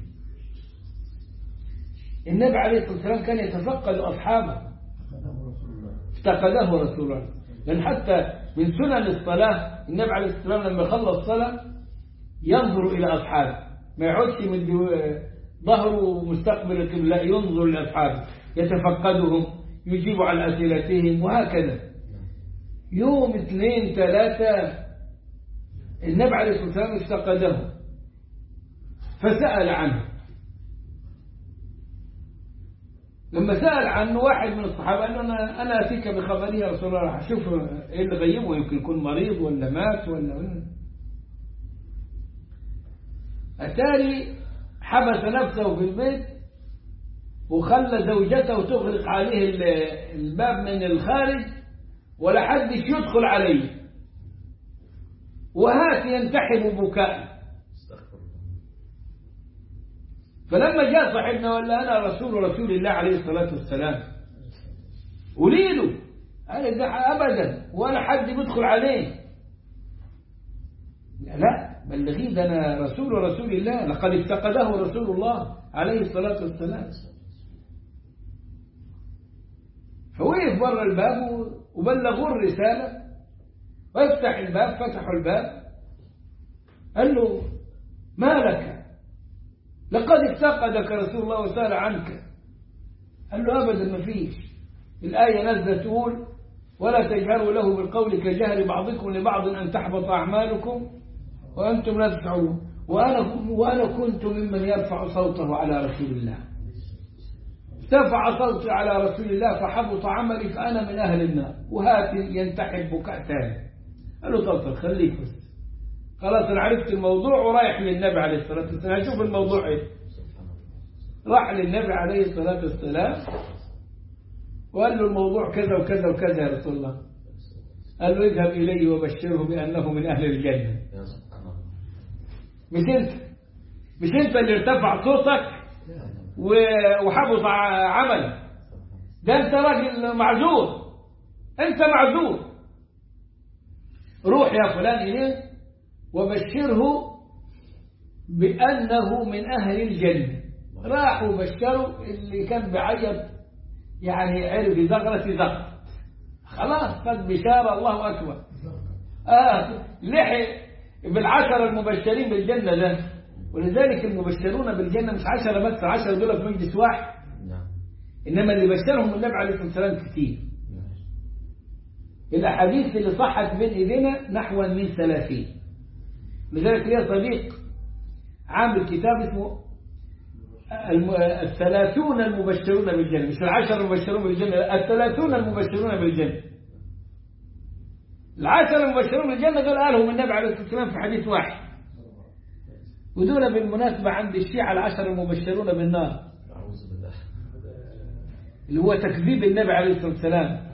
النبي عليه الصلاة والسلام كان يتفقد أصحابه أخذه رسول الله افتقده رسول الله لأن حتى من سنن الصلاة النبي عليه الصلاة والسلام لما يخلص صلاة ينظر إلى أصحابه ما يقعدش من دو- ظهره مستقبل القبلة لا ينظر لأصحابه يتفقدهم يجيب على أسئلتهم وهكذا يوم اثنين ثلاثة النبي عليه الصلاة والسلام افتقده فسأل عنه لما سأل عنه واحد من الصحابة قال له أنا, أنا أتيك بخبري يا رسول الله راح أشوف إيه اللي غيبه يمكن يكون مريض ولا مات ولا ولا أتاري حبس نفسه في البيت وخلى زوجته تغلق عليه ال- الباب من الخارج ولا حدش يدخل عليه وهات ينتحب بكاء استغفر الله فلما جاء صاحبنا ولا أنا رسول رسول الله عليه الصلاة والسلام أريده قال ده أبدا ولا حد يدخل عليه لا بلغيه ده أنا رسول رسول الله لقد افتقده رسول الله عليه الصلاة والسلام فوقف بره الباب وبلغوه الرسالة وافتح الباب فتحوا الباب قال له ما لك لقد افتقدك رسول الله وسأل عنك قال له أبدا ما فيش الآية نزلت تقول ولا تجهروا له بالقول كجهر بعضكم لبعض أن تحبط أعمالكم وأنتم لا تسعون وأنا, وأنا كنت ممن يرفع صوته على رسول الله ارتفع صوتي على رسول الله فحبط عملي فأنا من أهل النار وهات ينتحب بكاء تاني قال له طب طب خليك بس خلاص أنا عرفت الموضوع ورايح للنبي عليه الصلاة والسلام أشوف الموضوع إيه سبحان الله راح للنبي عليه الصلاة والسلام وقال له الموضوع كذا وكذا وكذا يا رسول الله قال له اذهب إليه وبشره بأنه من أهل الجنة يا سبحان الله مش أنت مش أنت اللي ارتفع صوتك لا لا و- وحبط ع- عملك ده أنت راجل معذور أنت معذور روح يا فلان إليه وبشره بأنه من أهل الجنة راحوا بشروا اللي كان بيعيط يعني عرف زغرة زغرة خلاص قد بشارة الله أكبر آه لحق بالعشرة المبشرين بالجنة ده ولذلك المبشرون بالجنة مش عشرة بس عشرة دول في مجلس واحد نعم إنما اللي بشرهم النبي عليه الصلاة والسلام كتير نعم الأحاديث اللي صحت بين إيدينا نحو من ثلاثين لذلك لي صديق عامل كتاب اسمه الم- الثلاثون المبشرون بالجنة مش العشر المبشرون بالجنة لا، الثلاثون المبشرون بالجنة العشر المبشرون بالجنة دول قالهم النبي عليه الصلاة والسلام في حديث واحد ودول بالمناسبة عند الشيعة العشر المبشرون بالنار أعوذ بالله اللي هو تكذيب النبي عليه الصلاة والسلام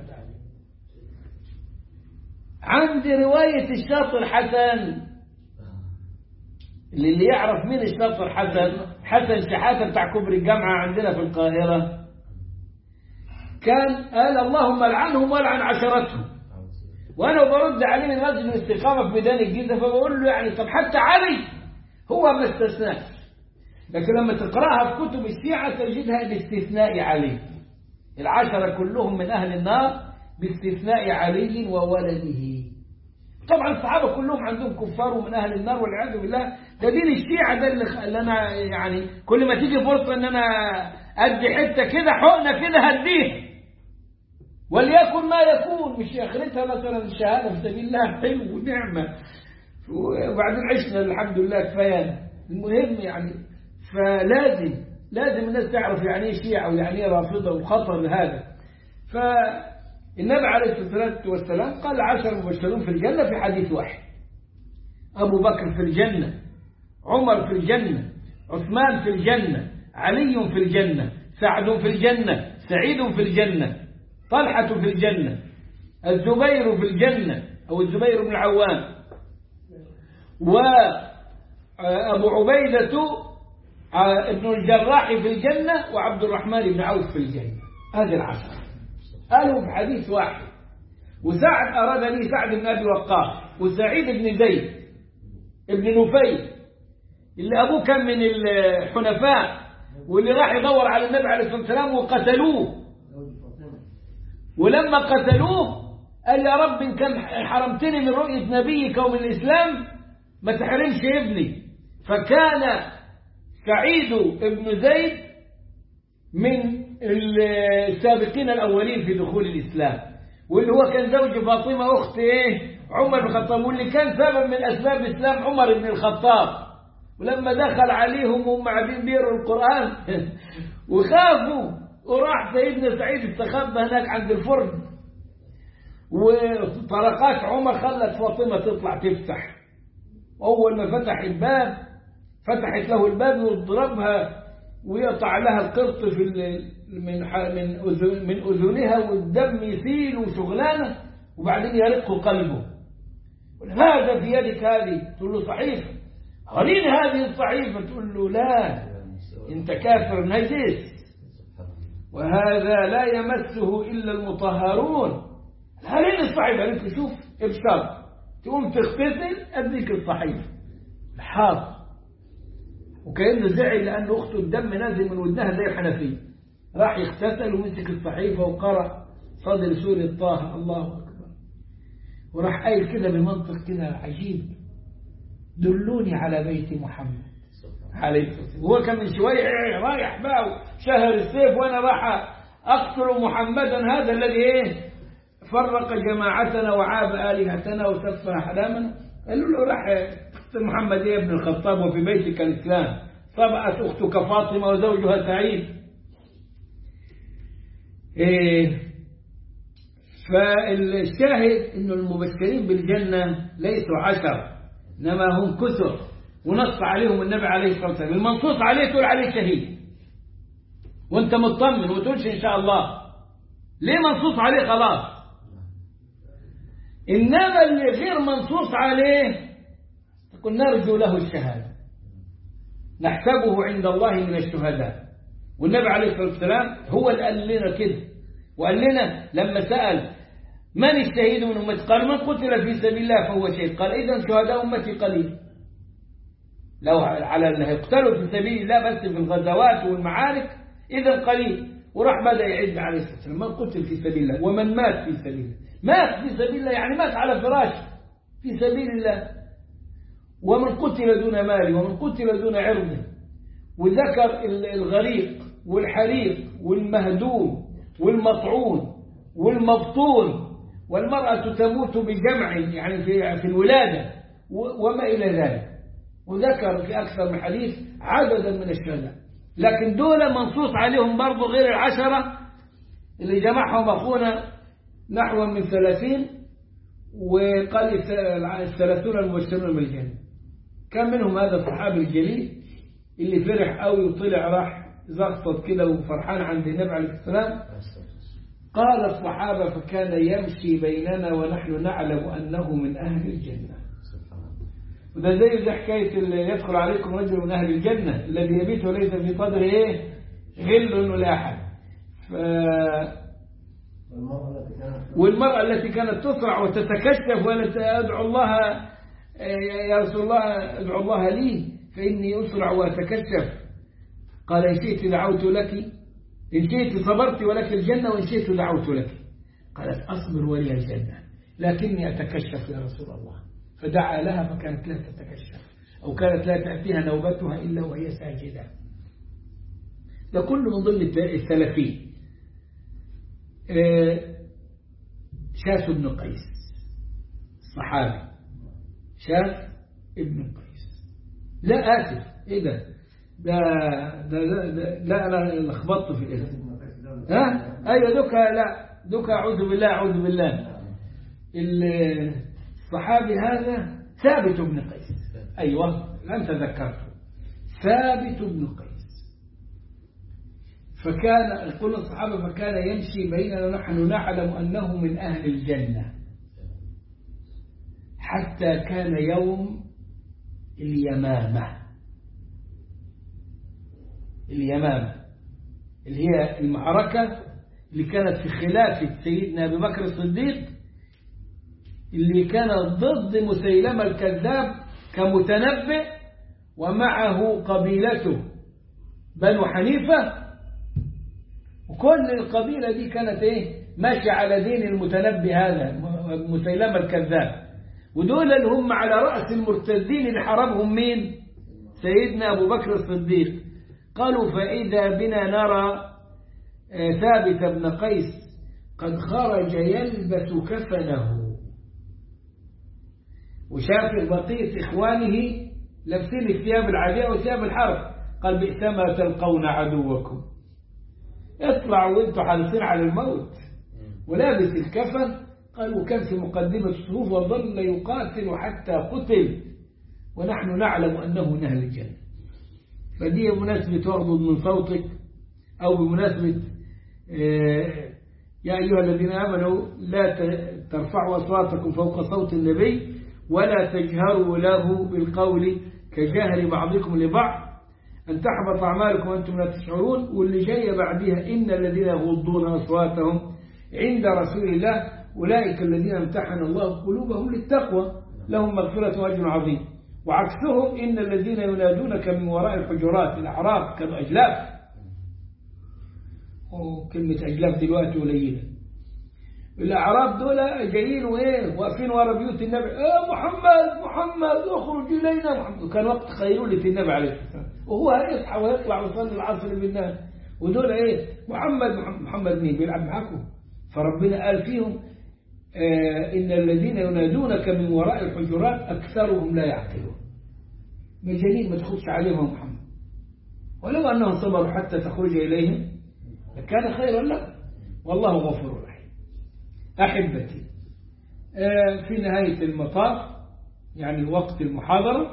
عند رواية الشاطر حسن آه. اللي اللي يعرف مين الشاطر حسن حسن شحاتة بتاع كبر الجامعة عندنا في القاهرة كان قال اللهم العنهم والعن عشرتهم أعوذ بالله وانا برد عليه من مسجد الاستقامة في ميدان الجيزة فبقول له يعني طب حتى علي هو ما استثناش لكن لما تقرأها في كتب الشيعة تجدها باستثناء علي العشرة كلهم من أهل النار باستثناء علي وولده طبعا الصحابة كلهم عندهم كفار ومن أهل النار والعياذ بالله ده دين الشيعة ده اللي, خ- اللي أنا يعني كل ما تيجي فرصة إن أنا أدي حتة كده حقنة كده هديها وليكن ما يكون مش آخرتها مثلا الشهادة في سبيل الله حلو ونعمة وبعدين عشنا الحمد لله كفاية المهم يعني فلازم لازم الناس تعرف يعني ايه شيعة ويعني ايه رافضة وخطر هذا فالنبي عليه الصلاة والسلام قال عشر مبشرون في الجنة في حديث واحد أبو بكر في الجنة عمر في الجنة عثمان في الجنة علي في الجنة سعد في الجنة سعيد في الجنة طلحة في الجنة الزبير في الجنة أو الزبير بن العوام أبو عبيدة ابن الجراح في الجنة وعبد الرحمن بن عوف في الجنة هذه العشرة قالوا في حديث واحد وسعد أراد لي سعد بن أبي وقاص وسعيد بن زيد ابن نفيل اللي أبوه كان من الحنفاء واللي راح يدور على النبي عليه الصلاة والسلام وقتلوه زوج فاطمة ولما قتلوه قال يا رب إن كان حرمتني من رؤية نبيك ومن الإسلام ما تحرمش ابني فكان سعيد بن زيد من السابقين الأولين في دخول الإسلام واللي هو كان زوج فاطمة أخت إيه عمر بن الخطاب واللي كان سبب من أسباب إسلام عمر بن الخطاب ولما دخل عليهم وهم قاعدين بيقروا القرآن وخافوا وراح سيدنا سعيد استخبى هناك عند الفرن وطرقات عمر خلت فاطمة تطلع تفتح أول ما فتح الباب فتحت له الباب ويضربها ويقطع لها القرط في ال- من ح- من أذن- من أذنها والدم يسيل وشغلانة وبعدين يرق قلبه يقول هذا في يدك هذه تقول له صحيفة أريني هذه الصحيفة تقول له لا أنت كافر نجس سبحان الله وهذا لا يمسه إلا المطهرون هل الصحيفة قالت له شوف ابشر تقوم تغتسل أديك الصحيفة حاضر وكأنه زعل لأن أخته الدم نازل من ودنها زي الحنفية راح يغتسل ومسك الصحيفة وقرأ صدر سورة طه الله أكبر وراح قايل كده بمنطق كده عجيب دلوني على بيت محمد سبحان الله عليه الصلاة والسلام هو كان من شوية إيه رايح بقى شهر السيف وأنا راح أقتل محمدا هذا الذي إيه فرق جماعتنا وعاب آلهتنا وسفه أحلامنا قالوا له راح تقتل محمد إيه ابن الخطاب وفي بيتك الإسلام طبعت أختك فاطمة وزوجها سعيد إيه فالشاهد انه المبشرين بالجنة ليسوا عشر انما هم كثر ونص عليهم النبي عليه الصلاة والسلام المنصوص عليه تقول عليه شهيد وانت مطمن وما تقولش ان شاء الله ليه منصوص عليه خلاص انما اللي غير منصوص عليه تقول نرجو له الشهادة نحسبه عند الله من الشهداء والنبي عليه الصلاة والسلام هو اللي قال لنا كده وقال لنا لما سأل من الشهيد من أمتي قال من قتل في سبيل الله فهو شهيد قال إذا شهداء أمتي قليل لو على اللي هيقتلوا في سبيل الله بس في الغزوات والمعارك إذا قليل وراح بدأ يعد عليه الصلاة والسلام من قتل في سبيل الله ومن مات في سبيل الله مات في سبيل الله يعني مات على فراشه في سبيل الله ومن قتل دون ماله ومن قتل دون عرضه وذكر الغريق والحريق والمهدوم والمطعون والمبطون والمرأة تموت بجمع يعني في في الولادة و- وما إلى ذلك وذكر في أكثر من حديث عددا من الشهداء لكن دول منصوص عليهم برضو غير العشرة اللي جمعهم أخونا نحو من ثلاثين وقال الث- الثلاثون المبشرون بالجنة كان منهم هذا الصحابي الجليل اللي فرح قوي وطلع راح زغطت كده وفرحان عند النبي عليه السلام قال الصحابة فكان يمشي بيننا ونحن نعلم أنه من أهل الجنة سبحان الله وده زي زي حكاية اللي يدخل عليكم رجل من أهل الجنة الذي يبيت وليس في صدره إيه غل ولا أحد ف... والمرأة التي كانت والمرأة التي كانت تسرع وتتكشف ولا أدعو الله يا رسول الله ادعو الله لي فإني أسرع وأتكشف قال إن شئت دعوت لك إن شئت صبرت ولك الجنة وإن شئت دعوت لك قالت أصبر ولي الجنة لكني أتكشف يا رسول الله فدعا لها فكانت لا تتكشف أو كانت لا تأتيها نوبتها إلا وهي ساجدة ده كله من ضمن السلفين آه، شاس بن قيس صحابي شاس ابن قيس لا آسف إيه ده ده ده, ده, ده لا أنا لخبطت في الاسم ابن قيس ده ها أيوة دوكا لا دوكا أعوذ بالله أعوذ بالله الصحابي هذا ثابت بن قيس أيوة لم تذكرته ثابت بن قيس فكان يقول الصحابة فكان يمشي بيننا نحن نعلم أنه من أهل الجنة حتى كان يوم اليمامة اليمامة اللي هي المعركة اللي كانت في خلافة سيدنا أبي بكر الصديق اللي كانت ضد مسيلمة الكذاب كمتنبئ ومعه قبيلته بنو حنيفة وكل القبيلة دي كانت ايه ماشية على دين المتنبي هذا مسيلمة الكذاب ودول اللي هم على رأس المرتدين اللي حاربهم مين سيدنا أبو بكر الصديق قالوا فإذا بنا نرى ثابت بن قيس قد خرج يلبس كفنه وشاف بقية إخوانه لابسين الثياب العادية وثياب الحرب قال بئسما تلقون عدوكم اطلعوا وانتم حريصين على الموت ولابس الكفن قال وكان في مقدمة الصفوف وظل يقاتل حتى قتل ونحن نعلم أنه نهل الجنة فدي بمناسبة واغضض من صوتك أو بمناسبة يا أيها الذين آمنوا لا ترفعوا أصواتكم فوق صوت النبي ولا تجهروا له بالقول كجهر بعضكم لبعض أن تحبط أعمالكم وأنتم لا تشعرون واللي جاية بعدها إن الذين يغضون أصواتهم عند رسول الله أولئك الذين امتحن الله قلوبهم للتقوى لهم مغفرة وأجر عظيم وعكسهم إن الذين ينادونك من وراء الحجرات الأعراف كانوا أجلاف وكلمة أجلاف دلوقتي قليلة الأعراب دول جايين وإيه واقفين ورا بيوت النبي إيه محمد محمد اخرج إلينا محمد كان وقت خيرولة النبي عليه الصلاة والسلام وهو هيصحى ويطلع ويصلي العصر بالناس ودول إيه محمد محمد, محمد مين بيلعب معاكم فربنا قال فيهم آه إن الذين ينادونك من وراء الحجرات أكثرهم لا يعقلون مجانين ما تخش عليهم محمد ولو أنهم صبروا حتى تخرج إليهم لكان خيرا لهم والله غفور رحيم أحبتي آه في نهاية المطاف يعني وقت المحاضرة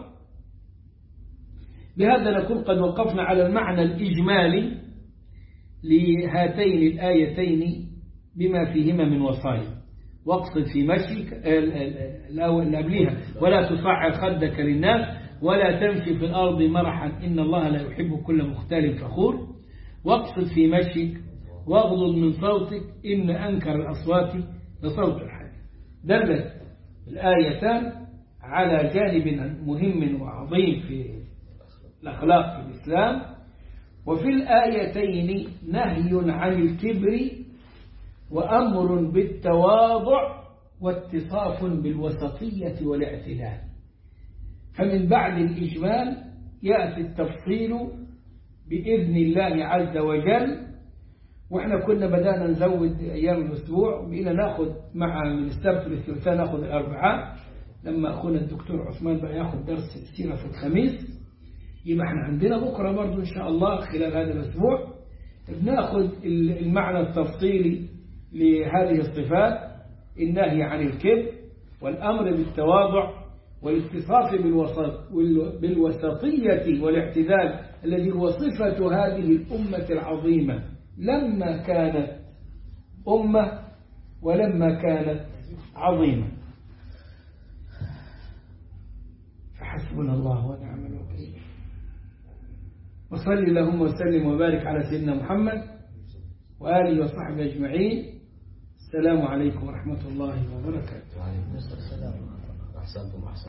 بهذا نكون قد وقفنا على المعنى الإجمالي لهاتين الآيتين بما فيهما من وصايا واقصد في مشيك الأول اللي قبليها ولا تصعر خدك للناس ولا تمشي في الأرض مرحا إن الله لا يحب كل مختال فخور واقصد في مشيك واغضض من صوتك إن أنكر الأصوات لصوت الحي دلت الآيتان على جانب مهم وعظيم في الأخلاق في الإسلام وفي الآيتين نهي عن الكبر وأمر بالتواضع واتصاف بالوسطية والاعتدال فمن بعد الإجمال يأتي التفصيل بإذن الله عز وجل وإحنا كنا بدأنا نزود أيام الأسبوع وبقينا ناخد مع من السبت للثلاثاء ناخد الأربعاء لما أخونا الدكتور عثمان بقى ياخد درس السيرة في الخميس يبقى احنا عندنا بكرة برضو إن شاء الله خلال هذا الأسبوع بناخد المعنى التفصيلي لهذه الصفات النهي عن الكبر والأمر بالتواضع والاتصاف بالوسط بالوسطية والاعتدال الذي هو صفة هذه الأمة العظيمة لما كانت أمة ولما كانت عظيمة فحسبنا الله ونعم الوكيل وصل اللهم وسلم وبارك على سيدنا محمد وآله وصحبه أجمعين السلام عليكم ورحمة الله وبركاته وعليكم السلام أحسنتم أحسنتم